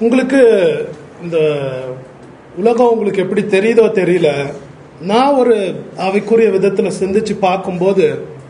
உங்களுக்கு இந்த உலகம் உங்களுக்கு எப்படி தெரியுதோ தெரியல நான் ஒரு அவைக்குரிய விதத்துல சிந்திச்சு பார்க்கும்போது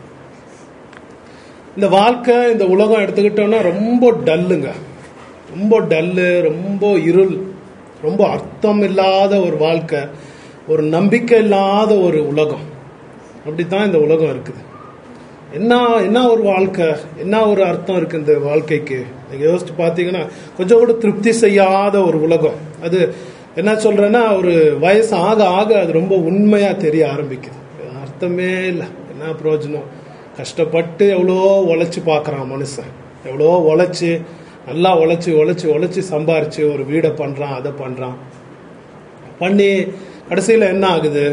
இந்த வாழ்க்கை இந்த உலகம் எடுத்துக்கிட்டோம்னா ரொம்ப டல்லுங்க ரொம்ப டல்லு ரொம்ப இருள் ரொம்ப அர்த்தம் இல்லாத ஒரு வாழ்க்கை ஒரு நம்பிக்கை இல்லாத ஒரு உலகம் அப்படித்தான் இந்த உலகம் இருக்குது என்ன என்ன ஒரு வாழ்க்கை என்ன ஒரு அர்த்தம் இருக்கு இந்த வாழ்க்கைக்கு நீங்க யோசிச்சு பார்த்தீங்கன்னா கொஞ்சம் கூட திருப்தி செய்யாத ஒரு உலகம் அது என்ன சொல்றேன்னா ஒரு வயசு ஆக ஆக அது ரொம்ப உண்மையா தெரிய ஆரம்பிக்குது அர்த்தமே இல்லை என்ன பிரயோஜனம் கஷ்டப்பட்டு எவ்வளோ உழைச்சி பார்க்குறான் மனுஷன் எவ்வளோ உழைச்சி நல்லா உழைச்சி உழைச்சி உழைச்சி சம்பாரிச்சு ஒரு வீடை பண்ணுறான் அதை பண்ணுறான் பண்ணி கடைசியில் என்ன ஆகுது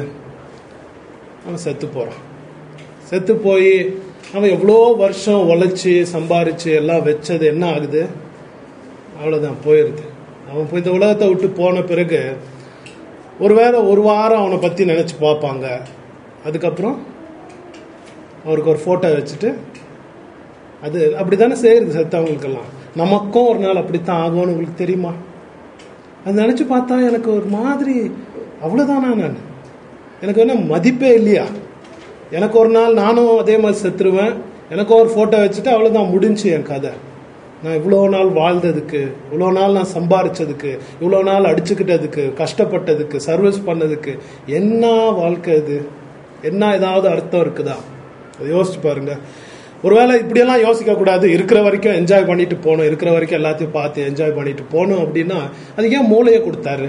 அவன் செத்து போகிறான் செத்து போய் அவன் எவ்வளோ வருஷம் உழைச்சி சம்பாரிச்சு எல்லாம் வச்சது என்ன ஆகுது அவ்வளோதான் போயிடுது அவன் போய் இந்த உலகத்தை விட்டு போன பிறகு ஒருவேளை ஒரு வாரம் அவனை பற்றி நினச்சி பார்ப்பாங்க அதுக்கப்புறம் அவருக்கு ஒரு ஃபோட்டோ வச்சுட்டு அது அப்படி தானே செய்யுது செத்தவங்களுக்கெல்லாம் நமக்கும் ஒரு நாள் அப்படித்தான் ஆகும்னு உங்களுக்கு தெரியுமா அது நினச்சி பார்த்தா எனக்கு ஒரு மாதிரி அவ்வளோதானா நான் எனக்கு என்ன மதிப்பே இல்லையா எனக்கு ஒரு நாள் நானும் அதே மாதிரி செத்துருவேன் எனக்கும் ஒரு ஃபோட்டோ வச்சுட்டு அவ்வளோதான் முடிஞ்சு என் கதை நான் இவ்வளோ நாள் வாழ்ந்ததுக்கு இவ்வளோ நாள் நான் சம்பாரிச்சதுக்கு இவ்வளோ நாள் அடிச்சுக்கிட்டதுக்கு கஷ்டப்பட்டதுக்கு சர்வீஸ் பண்ணதுக்கு என்ன வாழ்க்கை இது என்ன ஏதாவது அர்த்தம் இருக்குதா அதை யோசிச்சு பாருங்க ஒருவேளை இப்படியெல்லாம் யோசிக்க கூடாது இருக்கிற வரைக்கும் என்ஜாய் பண்ணிட்டு போகணும் இருக்கிற வரைக்கும் எல்லாத்தையும் பார்த்து என்ஜாய் பண்ணிட்டு போகணும் அப்படின்னா அது ஏன் மூளையை கொடுத்தாரு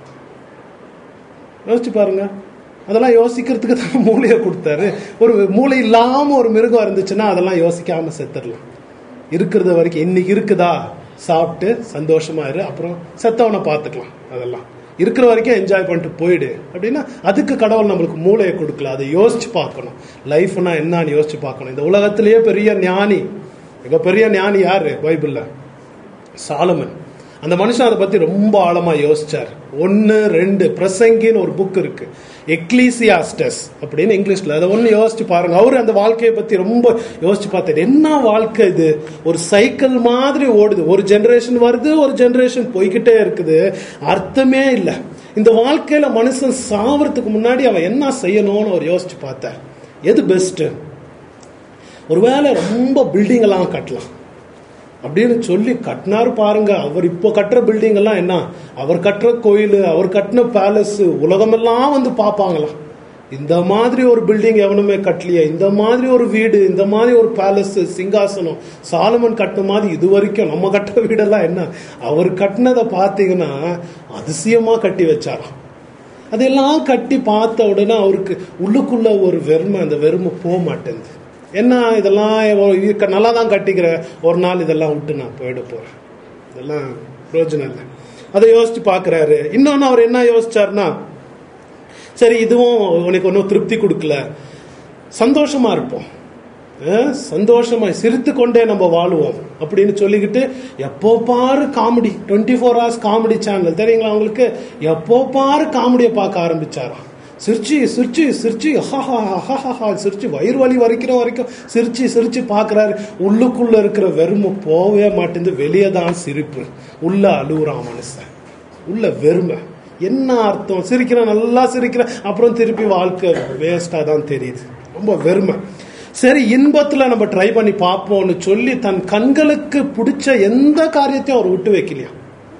யோசிச்சு பாருங்க அதெல்லாம் யோசிக்கிறதுக்கு தான் மூளையை கொடுத்தாரு ஒரு மூளை இல்லாம ஒரு மிருகம் இருந்துச்சுன்னா அதெல்லாம் யோசிக்காம செத்துடலாம் இருக்கிறது வரைக்கும் இன்னைக்கு இருக்குதா சாப்பிட்டு சந்தோஷமா இரு அப்புறம் செத்தவனை பார்த்துக்கலாம் அதெல்லாம் இருக்கிற வரைக்கும் என்ஜாய் பண்ணிட்டு போயிடு அப்படின்னா அதுக்கு கடவுள் நம்மளுக்கு மூளையை கொடுக்கல அதை யோசிச்சு பார்க்கணும் லைஃப்னா என்னன்னு யோசிச்சு பார்க்கணும் இந்த உலகத்திலேயே பெரிய ஞானி மிகப்பெரிய ஞானி யாரு பைபிள்ல சாலமன் அந்த மனுஷன் அதை பத்தி ரொம்ப ஆழமா யோசிச்சார் ஒன்னு ரெண்டு பிரசங்கின்னு ஒரு புக் இருக்கு எக்லீசியாஸ்டஸ் அப்படின்னு இங்கிலீஷ்ல அதை ஒன்னு யோசிச்சு பாருங்க அவரு அந்த வாழ்க்கையை பத்தி ரொம்ப யோசிச்சு பார்த்தாரு என்ன வாழ்க்கை இது ஒரு சைக்கிள் மாதிரி ஓடுது ஒரு ஜெனரேஷன் வருது ஒரு ஜெனரேஷன் போய்கிட்டே இருக்குது அர்த்தமே இல்லை இந்த வாழ்க்கையில மனுஷன் சாவறதுக்கு முன்னாடி அவன் என்ன செய்யணும்னு அவர் யோசிச்சு பார்த்தார் எது பெஸ்ட் ஒருவேளை ரொம்ப பில்டிங் எல்லாம் கட்டலாம் அப்படின்னு சொல்லி கட்டினாரு பாருங்க அவர் இப்போ கட்டுற பில்டிங் எல்லாம் என்ன அவர் கட்டுற கோயில் அவர் கட்டின பேலஸ் உலகமெல்லாம் வந்து பார்ப்பாங்களாம் இந்த மாதிரி ஒரு பில்டிங் எவனுமே கட்டலையே இந்த மாதிரி ஒரு வீடு இந்த மாதிரி ஒரு பேலஸ் சிங்காசனம் சாலமன் கட்டின மாதிரி இது வரைக்கும் நம்ம கட்டுற வீடெல்லாம் என்ன அவர் கட்டினதை பார்த்தீங்கன்னா அதிசயமா கட்டி வச்சாராம் அதெல்லாம் கட்டி பார்த்த உடனே அவருக்கு உள்ளுக்குள்ள ஒரு வெறுமை அந்த வெறுமை போக மாட்டேங்குது என்ன இதெல்லாம் நல்லா தான் கட்டிக்கிற ஒரு நாள் இதெல்லாம் விட்டு நான் போயிட போறேன் இதெல்லாம் பிரயோஜனம் இல்லை அதை யோசிச்சு பார்க்குறாரு இன்னொன்று அவர் என்ன யோசிச்சார்னா சரி இதுவும் உனக்கு ஒன்றும் திருப்தி கொடுக்கல சந்தோஷமா இருப்போம் சந்தோஷமா சிரித்து கொண்டே நம்ம வாழுவோம் அப்படின்னு சொல்லிக்கிட்டு எப்போ பாரு comedy twenty four hours comedy channel தெரியுங்களா அவங்களுக்கு எப்போ பாரு காமெடியை பார்க்க ஆரம்பிச்சாராம் சிரிச்சு சிரிச்சு சிரிச்சு ஹஹா சிரிச்சு வயிறு வலி வரைக்கிற வரைக்கும் சிரிச்சு சிரிச்சு பார்க்குறாரு உள்ளுக்குள்ள இருக்கிற வெறுமை போகவே மாட்டேங்குது வெளியே தான் சிரிப்பு உள்ள அழுகுறான் மனுஷன் உள்ள வெறுமை என்ன அர்த்தம் சிரிக்கிறேன் நல்லா சிரிக்கிறேன் அப்புறம் திருப்பி வாழ்க்கை வேஸ்டாக தான் தெரியுது ரொம்ப வெறுமை சரி இன்பத்துல நம்ம ட்ரை பண்ணி பார்ப்போம்னு சொல்லி தன் கண்களுக்கு பிடிச்ச எந்த காரியத்தையும் அவர் விட்டு வைக்கலையா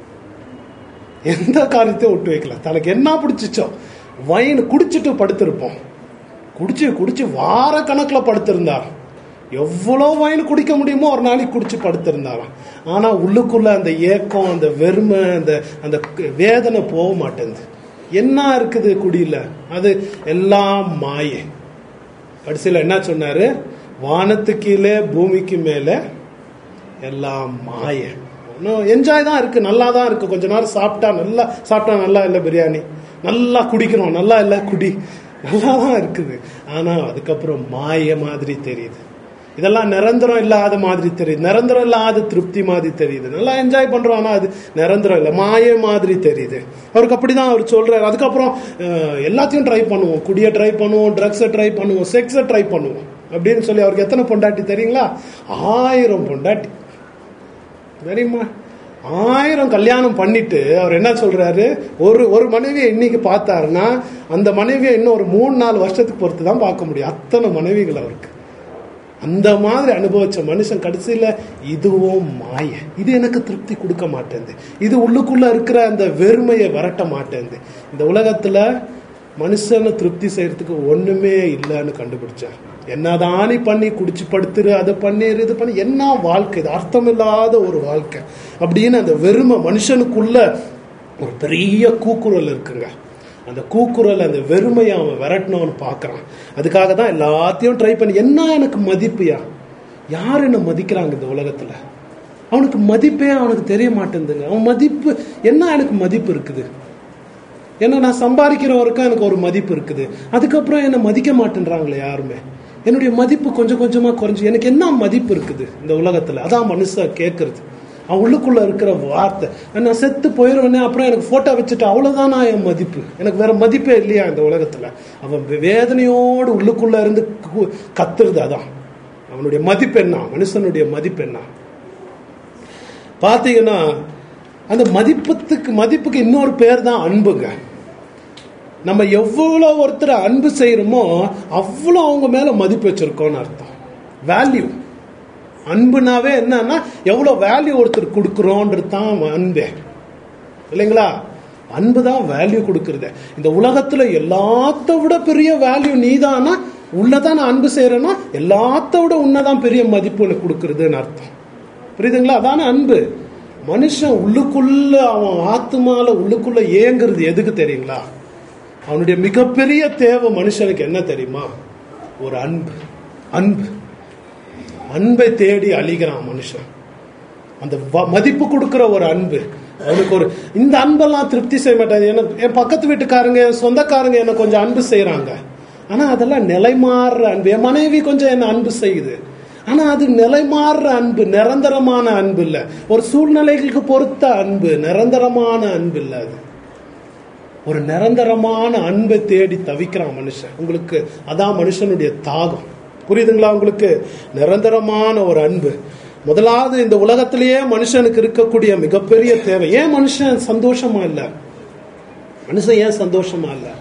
எந்த காரியத்தையும் விட்டு வைக்கல தனக்கு என்ன பிடிச்சிச்சோ வைன் குடிச்சிட்டு படுத்திருப்போம் குடிச்சு குடிச்சு வார கணக்கில் படுத்திருந்தார் எவ்வளோ வைன் குடிக்க முடியுமோ ஒரு நாளைக்கு குடிச்சு படுத்திருந்தாராம் ஆனா உள்ளுக்குள்ள அந்த ஏக்கம் அந்த வெறுமை அந்த அந்த வேதனை போக மாட்டேங்குது என்ன இருக்குது குடியில அது எல்லாம் மாயை கடைசியில் என்ன சொன்னாரு வானத்து கீழே பூமிக்கு மேலே எல்லாம் மாய என்ஜாய் தான் இருக்கு நல்லா தான் இருக்கு கொஞ்ச நேரம் சாப்பிட்டா நல்லா சாப்பிட்டா நல்லா இல்லை பிரியாணி நல்லா குடிக்கிறோம் நல்லா இல்லை குடி நல்லா தான் இருக்குது ஆனா அதுக்கப்புறம் மாய மாதிரி தெரியுது இதெல்லாம் நிரந்தரம் இல்லாத மாதிரி தெரியுது நிரந்தரம் இல்லாத திருப்தி மாதிரி தெரியுது நல்லா என்ஜாய் பண்றோம் ஆனா அது நிரந்தரம் இல்லை மாய மாதிரி தெரியுது அவருக்கு அப்படிதான் அவர் சொல்றாரு அதுக்கப்புறம் எல்லாத்தையும் ட்ரை பண்ணுவோம் குடியை ட்ரை பண்ணுவோம் ட்ரக்ஸை ட்ரை பண்ணுவோம் செக்ஸை ட்ரை பண்ணுவோம் அப்படின்னு சொல்லி அவருக்கு எத்தனை பொண்டாட்டி தெரியுங்களா ஆயிரம் பொண்டாட்டி தெரியுமா ஆயிரம் கல்யாணம் பண்ணிட்டு அவர் என்ன சொல்றாரு ஒரு ஒரு மனைவியை இன்னைக்கு பார்த்தாருன்னா அந்த மனைவியை இன்னும் ஒரு மூணு நாலு வருஷத்துக்கு பொறுத்து தான் பார்க்க முடியும் அத்தனை மனைவிகள் அவருக்கு அந்த மாதிரி அனுபவிச்ச மனுஷன் கடைசியில இதுவும் மாய இது எனக்கு திருப்தி கொடுக்க மாட்டேங்குது இது உள்ளுக்குள்ள இருக்கிற அந்த வெறுமையை விரட்ட மாட்டேங்குது இந்த உலகத்துல மனுஷனை திருப்தி செய்யறதுக்கு ஒண்ணுமே இல்லைன்னு கண்டுபிடிச்சார் என்னதானி பண்ணி குடிச்சு படுத்துரு அதை பண்ணிரு இது பண்ணி என்ன வாழ்க்கை இது அர்த்தமில்லாத ஒரு வாழ்க்கை அப்படின்னு அந்த வெறுமை மனுஷனுக்குள்ள ஒரு பெரிய கூக்குரல் இருக்குங்க அந்த கூக்குரல் அந்த வெறுமையை அவன் விரட்டணும்னு பார்க்கறான் அதுக்காக தான் எல்லாத்தையும் ட்ரை பண்ணி என்ன எனக்கு மதிப்புயா யார் என்ன மதிக்கிறாங்க இந்த உலகத்துல அவனுக்கு மதிப்பே அவனுக்கு தெரிய மாட்டேங்குதுங்க அவன் மதிப்பு என்ன எனக்கு மதிப்பு இருக்குது ஏன்னா நான் சம்பாதிக்கிற வரைக்கும் எனக்கு ஒரு மதிப்பு இருக்குது அதுக்கப்புறம் என்னை மதிக்க மாட்டேன்றாங்களே யாருமே என்னுடைய மதிப்பு கொஞ்சம் கொஞ்சமா குறைஞ்சு எனக்கு என்ன மதிப்பு இருக்குது இந்த உலகத்துல அதான் மனுஷன் கேட்கறது அவன் உள்ளுக்குள்ள இருக்கிற வார்த்தை நான் செத்து போயிடுவேனே அப்புறம் எனக்கு போட்டோ வச்சுட்டு அவ்வளவுதான் நான் என் மதிப்பு எனக்கு வேற மதிப்பே இல்லையா இந்த உலகத்துல அவன் வேதனையோடு உள்ளுக்குள்ள இருந்து கு- கத்துறது அதான் அவனுடைய மதிப்பு என்ன மனுஷனுடைய மதிப்பு என்ன பாத்தீங்கன்னா அந்த மதிப்பத்துக்கு மதிப்புக்கு இன்னொரு பேர் தான் அன்புங்க நம்ம எவ்வளோ ஒருத்தரை அன்பு செய்யறோமோ அவ்வளோ அவங்க மேல மதிப்பு வச்சிருக்கோம்னு அர்த்தம் வேல்யூ அன்புனாவே என்னன்னா எவ்வளோ வேல்யூ ஒருத்தர் கொடுக்குறோன்றது தான் அன்பே இல்லைங்களா அன்பு தான் வேல்யூ கொடுக்கறது இந்த உலகத்துல எல்லாத்த விட பெரிய வேல்யூ நீதானா உள்ளதான் நான் அன்பு செய்யறேன்னா எல்லாத்த விட உன்னதான் பெரிய மதிப்பு உனக்கு கொடுக்கறதுன்னு அர்த்தம் புரியுதுங்களா அதான அன்பு மனுஷன் உள்ளுக்குள்ள அவன் ஆத்துமால உள்ளுக்குள்ள ஏங்குறது எதுக்கு தெரியுங்களா அவனுடைய மிகப்பெரிய தேவை மனுஷனுக்கு என்ன தெரியுமா ஒரு அன்பு அன்பு அன்பை தேடி அழிகிறான் மனுஷன் அந்த வ- மதிப்பு கொடுக்கிற ஒரு அன்பு அவனுக்கு ஒரு இந்த அன்பெல்லாம் திருப்தி செய்ய மாட்டாங்க எனக்கு என் பக்கத்து வீட்டுக்காரங்க என் சொந்தக்காரங்க என்ன கொஞ்சம் அன்பு செய்யறாங்க ஆனா அதெல்லாம் நிலைமாறுற அன்பு என் மனைவி கொஞ்சம் என்ன அன்பு செய்யுது ஆனா அது நிலைமாறுற அன்பு நிரந்தரமான அன்பு இல்ல ஒரு சூழ்நிலைகளுக்கு பொறுத்த அன்பு நிரந்தரமான அன்பு இல்ல அது ஒரு நிரந்தரமான அன்பை தேடி தவிக்கிறான் மனுஷன் உங்களுக்கு அதான் மனுஷனுடைய தாகம் புரியுதுங்களா உங்களுக்கு நிரந்தரமான ஒரு அன்பு முதலாவது இந்த உலகத்திலேயே மனுஷனுக்கு இருக்கக்கூடிய மிகப்பெரிய தேவை ஏன் மனுஷன் சந்தோஷமா இல்ல மனுஷன் ஏன் சந்தோஷமா இல்ல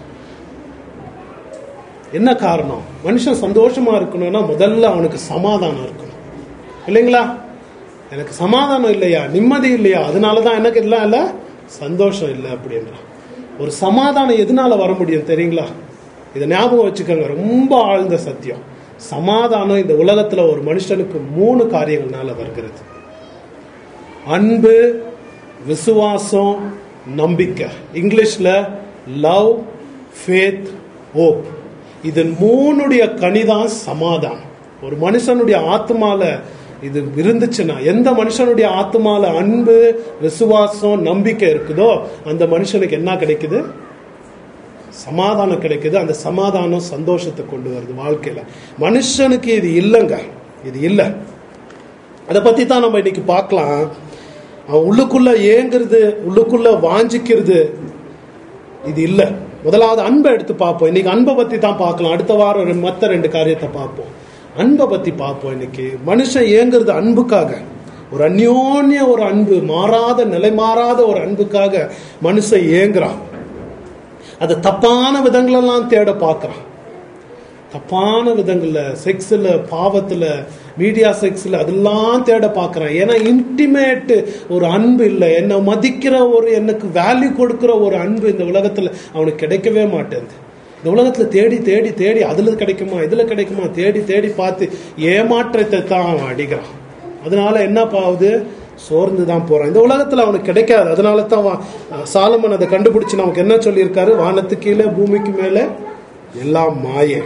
என்ன காரணம் மனுஷன் சந்தோஷமா இருக்கணும்னா முதல்ல அவனுக்கு சமாதானம் இருக்கணும் இல்லைங்களா எனக்கு சமாதானம் இல்லையா நிம்மதி இல்லையா அதனாலதான் எனக்கு இல்லை இல்ல சந்தோஷம் இல்லை அப்படின்றான் ஒரு சமாதானம் எதனால வர முடியும் தெரியுங்களா இதை ஞாபகம் வச்சுக்கோங்க ரொம்ப ஆழ்ந்த சத்தியம் சமாதானம் இந்த உலகத்துல ஒரு மனுஷனுக்கு மூணு காரியங்கள்னால வருகிறது அன்பு விசுவாசம் நம்பிக்கை இங்கிலீஷ்ல லவ் ஃபேத் ஹோப் இது மூணுடைய கனிதான் சமாதானம் ஒரு மனுஷனுடைய ஆத்மால இது இருந்துச்சுன்னா எந்த மனுஷனுடைய ஆத்மால அன்பு விசுவாசம் நம்பிக்கை இருக்குதோ அந்த மனுஷனுக்கு என்ன கிடைக்குது சமாதானம் கிடைக்குது அந்த சமாதானம் சந்தோஷத்தை கொண்டு வருது வாழ்க்கையில மனுஷனுக்கு இது இல்லைங்க இது இல்லை அதை பத்தி தான் நம்ம இன்னைக்கு பார்க்கலாம் அவன் உள்ளுக்குள்ள ஏங்குறது உள்ளுக்குள்ள வாஞ்சிக்கிறது இது இல்ல முதலாவது அன்பை எடுத்து பார்ப்போம் இன்னைக்கு அன்பை பத்தி தான் பார்க்கலாம் அடுத்த வாரம் ரெ- மத்த ரெண்டு காரியத்தை பார்ப்போம் அன்பை பத்தி பார்ப்போம் இன்னைக்கு மனுஷன் ஏங்குறது அன்புக்காக ஒரு அந்யோன்ய ஒரு அன்பு மாறாத நிலை மாறாத ஒரு அன்புக்காக மனுஷன் ஏங்குறான் அதை தப்பான விதங்களெல்லாம் தேட பார்க்கறான் தப்பான விதங்கள்ல செக்ஸ்ல பாவத்துல மீடியா செக்ஸ்ல அதெல்லாம் தேட பார்க்கறான் ஏன்னா இன்டிமேட் ஒரு அன்பு இல்லை என்னை மதிக்கிற ஒரு எனக்கு வேல்யூ கொடுக்கிற ஒரு அன்பு இந்த உலகத்துல அவனுக்கு கிடைக்கவே மாட்டேங்குது இந்த உலகத்துல தேடி தேடி தேடி அதுல கிடைக்குமா இதுல கிடைக்குமா தேடி தேடி பார்த்து ஏமாற்றத்தை தான் அவன் அடிக்கிறான் அதனால என்ன பாவுது சோர்ந்து தான் போறான் இந்த உலகத்துல அவனுக்கு கிடைக்காது அதனால தான் அவன், அஹ், சாலமன் அதை கண்டுபிடிச்சு நமக்கு என்ன சொல்லியிருக்காரு வானத்துக்கு கீழே பூமிக்கு மேலே எல்லாம் மாயே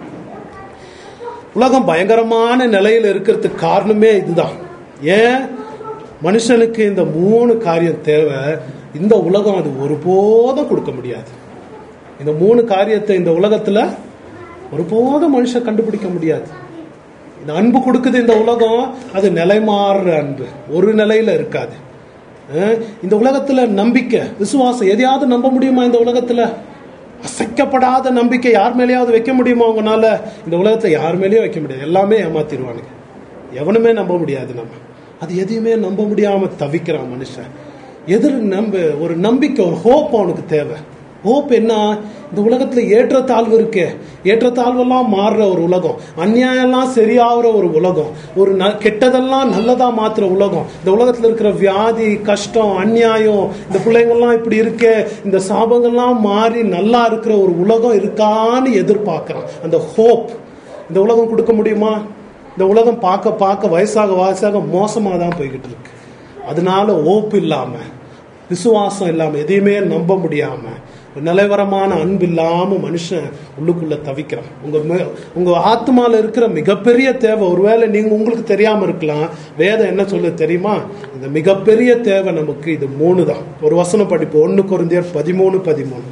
உலகம் பயங்கரமான நிலையில இருக்கிறதுக்கு காரணமே இதுதான் ஏன் மனுஷனுக்கு இந்த மூணு காரியம் தேவை இந்த உலகம் அது ஒருபோதும் கொடுக்க முடியாது இந்த மூணு காரியத்தை இந்த உலகத்துல ஒருபோதும் மனுஷன் கண்டுபிடிக்க முடியாது இந்த அன்பு கொடுக்குது இந்த உலகம் அது நிலைமாறுற அன்பு ஒரு நிலையில இருக்காது அஹ் இந்த உலகத்துல நம்பிக்கை விசுவாசம் எதையாவது நம்ப முடியுமா இந்த உலகத்துல அசைக்கப்படாத நம்பிக்கை யார் மேலேயாவது வைக்க முடியுமா உங்களால இந்த உலகத்துல யார் மேலேயும் வைக்க முடியாது எல்லாமே ஏமாத்திடுவானுங்க எவனுமே நம்ப முடியாது நம்ம அது எதையுமே நம்ப முடியாம தவிக்கிறான் மனுஷன் எதிர் நம்ப ஒரு நம்பிக்கை ஒரு ஹோப் அவனுக்கு தேவை ஹோப் என்ன இந்த உலகத்துல ஏற்றத்தாழ்வு இருக்கே ஏற்றத்தாழ்வெல்லாம் மாறுற ஒரு உலகம் அநியாயம்லாம் சரியாகிற ஒரு உலகம் ஒரு ந கெட்டதெல்லாம் நல்லதா மாத்துற உலகம் இந்த உலகத்துல இருக்கிற வியாதி கஷ்டம் அநியாயம் இந்த பிள்ளைங்கள்லாம் இப்படி இருக்கே இந்த சாபங்கள்லாம் மாறி நல்லா இருக்கிற ஒரு உலகம் இருக்கான்னு எதிர்பார்க்கறான் அந்த ஹோப் இந்த உலகம் கொடுக்க முடியுமா இந்த உலகம் பார்க்க பார்க்க வயசாக வயசாக மோசமாக தான் போய்கிட்டு இருக்கு அதனால ஓப்பு இல்லாம விசுவாசம் இல்லாம எதையுமே நம்ப முடியாம ஒரு நிலைவரமான அன்பு இல்லாம மனுஷன் உள்ளுக்குள்ள தவிக்கிறான் உங்க மே- உங்க ஆத்மால இருக்கிற மிகப்பெரிய தேவை ஒருவேளை நீங்க உங்களுக்கு தெரியாம இருக்கலாம் வேதம் என்ன சொல்லுது தெரியுமா இந்த மிகப்பெரிய தேவை நமக்கு இது மூணு தான் ஒரு வசனம் படிப்பு ஒன்னு குருந்தியர் பதிமூணு பதிமூணு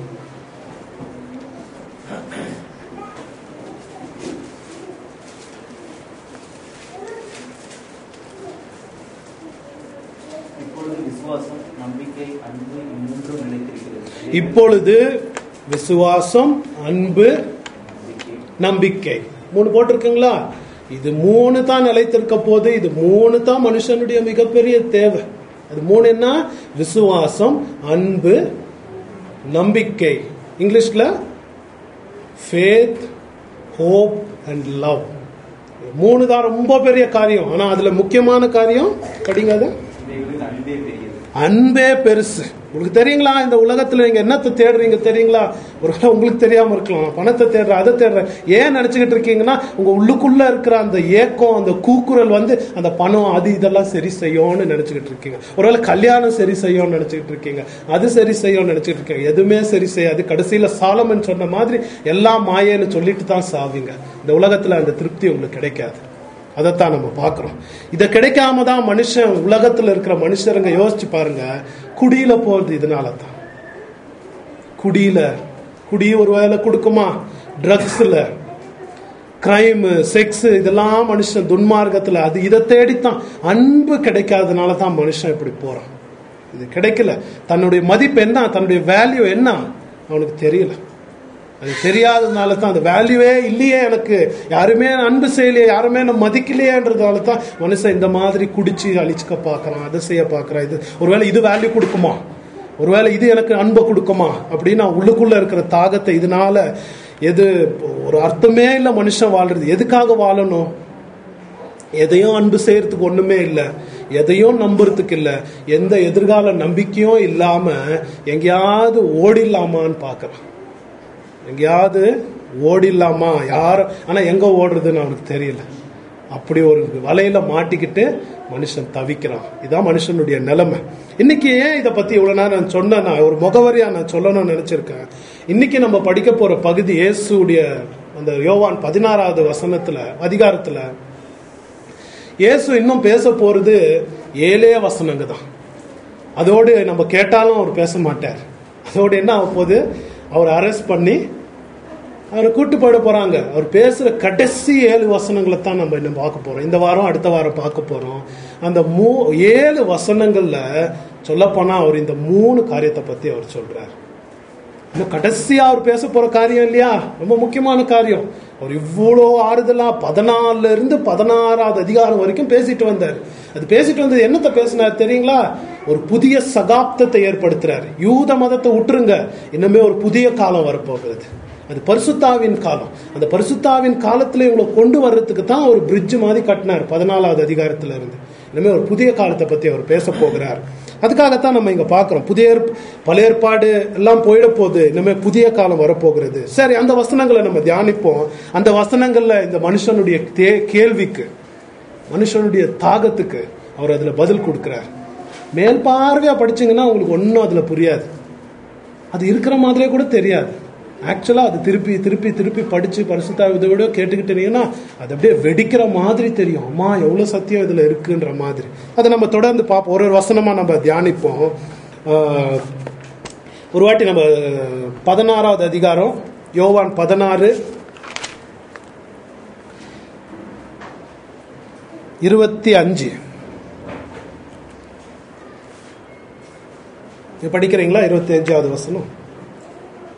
இப்பொழுது விசுவாசம் நம்பிக்கை அன்பு இம்மூன்றும் நிலைத்திருக்கிறது இப்பொழுது விசுவாசம் அன்பு நம்பிக்கை நம்பிக்கை மூணு போட்டிருக்குங்களா இது மூணு தான் நிலைத்திருக்க போது இது மூணு தான் மனுஷனுடைய மிகப்பெரிய தேவை அது மூணு என்ன விசுவாசம் அன்பு நம்பிக்கை இங்கிலீஷ்ல ஃபேத் ஹோப் அண்ட் லவ் மூணு தான் ரொம்ப பெரிய காரியம் ஆனா அதுல முக்கியமான காரியம் படிங்க அதை இவைகளில் அன்பே பெரியது அன்பே பெருசு உங்களுக்கு தெரியுங்களா இந்த உலகத்துல நீங்க என்னத்தை தேடுறீங்க தெரியுங்களா ஒரு வேளை உங்களுக்கு தெரியாம இருக்கலாம் பணத்தை தேடுற அதை தேடுற ஏன் நினைச்சுக்கிட்டு இருக்கீங்கன்னா உங்க உள்ளுக்குள்ள இருக்கிற அந்த ஏக்கம் அந்த கூக்குரல் வந்து அந்த பணம் அது இதெல்லாம் சரி செய்யும்னு நினைச்சுக்கிட்டு இருக்கீங்க ஒருவேளை கல்யாணம் சரி செய்யும்னு நினைச்சுக்கிட்டு இருக்கீங்க அது சரி செய்யும்னு நினைச்சுக்கிட்டு இருக்கீங்க எதுவுமே சரி செய்யாது கடைசியில சாலமன் சொன்ன மாதிரி எல்லாம் மாயேன்னு சொல்லிட்டு தான் சாவீங்க இந்த உலகத்துல அந்த திருப்தி உங்களுக்கு கிடைக்காது அதைத்தான் நம்ம பார்க்கிறோம் இதை கிடைக்காம தான் மனுஷன் உலகத்துல இருக்கிற மனுஷருங்க யோசிச்சு பாருங்க குடியில போறது இதனால தான் குடியில குடி ஒரு வேலை கொடுக்குமா ட்ரக்ஸ்ல கிரைம் செக்ஸ் இதெல்லாம் மனுஷன் துன்மார்க்கத்துல அது இதை தேடித்தான் அன்பு கிடைக்காதனால தான் மனுஷன் இப்படி போறான் இது கிடைக்கல தன்னுடைய மதிப்பு என்ன தன்னுடைய வேல்யூ என்ன அவனுக்கு தெரியல அது தெரியாததுனால தான் அந்த வேல்யூவே இல்லையே எனக்கு யாருமே அன்பு செய்யலையே யாருமே என்ன மதிக்கலையேன்றதால தான் மனுஷன் இந்த மாதிரி குடிச்சு அழிச்சுக்க பார்க்கறான் அதை செய்ய பார்க்கறான் இது ஒருவேளை இது வேல்யூ கொடுக்குமா ஒருவேளை இது எனக்கு அன்பை கொடுக்குமா அப்படின்னு நான் உள்ளுக்குள்ள இருக்கிற தாகத்தை இதனால எது ஒரு அர்த்தமே இல்லை மனுஷன் வாழ்றது எதுக்காக வாழணும் எதையும் அன்பு செய்யறதுக்கு ஒண்ணுமே இல்லை எதையும் நம்புறதுக்கு இல்லை எந்த எதிர்கால நம்பிக்கையும் இல்லாம எங்கேயாவது ஓடிடலாமான்னு பார்க்கறான் எங்கேயாவது ஓடிடலாமா யார் ஆனா எங்க ஓடுறதுன்னு அவனுக்கு தெரியல அப்படி ஒரு வலையில மாட்டிக்கிட்டு மனுஷன் தவிக்கிறான் இதான் மனுஷனுடைய நிலைமை இன்னைக்கு ஏன் இதை பத்தி இவ்வளவு நேரம் நான் சொன்னேன் நான் ஒரு முகவரியா நான் சொல்லணும்னு நினைச்சிருக்கேன் இன்னைக்கு நம்ம படிக்க போற பகுதி இயேசுடைய அந்த யோவான் பதினாறாவது வசனத்துல அதிகாரத்துல இயேசு இன்னும் பேச போறது ஏழே வசனங்க தான் அதோடு நம்ம கேட்டாலும் அவர் பேச மாட்டார் அதோடு என்ன ஆக போகுது அவர் அரெஸ்ட் பண்ணி அவரை கூட்டு போயிட போறாங்க அவர் பேசுற கடைசி ஏழு வசனங்களை தான் நம்ம இன்னும் பார்க்க போறோம் இந்த வாரம் அடுத்த வாரம் பார்க்க போறோம் அந்த மூ ஏழு வசனங்கள்ல சொல்லப்போனா அவர் இந்த மூணு காரியத்தை பத்தி அவர் சொல்றார் இன்னும் கடைசியா அவர் பேச போற காரியம் இல்லையா ரொம்ப முக்கியமான காரியம் அவர் இவ்வளோ ஆறுதலா பதினாலுல இருந்து பதினாறாவது அதிகாரம் வரைக்கும் பேசிட்டு வந்தார் அது பேசிட்டு வந்தது என்னத்தை பேசினார் தெரியுங்களா ஒரு புதிய சகாப்தத்தை ஏற்படுத்துறாரு யூத மதத்தை விட்டுருங்க இன்னுமே ஒரு புதிய காலம் வரப்போகிறது அது பரிசுத்தாவின் காலம் அந்த பரிசுத்தாவின் காலத்துல இவங்களை கொண்டு வர்றதுக்கு தான் ஒரு பிரிட்ஜ் மாதிரி கட்டினார் பதினாலாவது அதிகாரத்துல இருந்து இனிமே ஒரு புதிய காலத்தை பத்தி அவர் பேச போகிறார் அதுக்காகத்தான் நம்ம இங்க பார்க்கிறோம் புதிய ஏற்ப- பழைய ஏற்பாடு எல்லாம் போயிட போகுது இனிமே புதிய காலம் வரப்போகிறது சரி அந்த வசனங்களை நம்ம தியானிப்போம் அந்த வசனங்கள்ல இந்த மனுஷனுடைய தே- கேள்விக்கு மனுஷனுடைய தாகத்துக்கு அவர் அதுல பதில் கொடுக்கிறார் மேல் பார்வையா படிச்சீங்கன்னா உங்களுக்கு ஒன்றும் அதுல புரியாது அது இருக்கிற மாதிரியே கூட தெரியாது ஆக்சுவலா அது திருப்பி திருப்பி திருப்பி படிச்சு பரிசுத்தா இதோட கேட்டுக்கிட்டீங்கன்னா அது அப்படியே வெடிக்கிற மாதிரி தெரியும் அம்மா எவ்வளவு சத்தியம் இதுல இருக்குன்ற மாதிரி அதை நம்ம தொடர்ந்து பார்ப்போம் ஒரு ஒரு வசனமா நம்ம தியானிப்போம் ஆஹ், ஒரு வாட்டி நம்ம பதினாறாவது அதிகாரம் யோவான் பதினாறு இருபத்தி அஞ்சு நீங்க படிக்கிறீங்களா இருபத்தி அஞ்சாவது வசனம்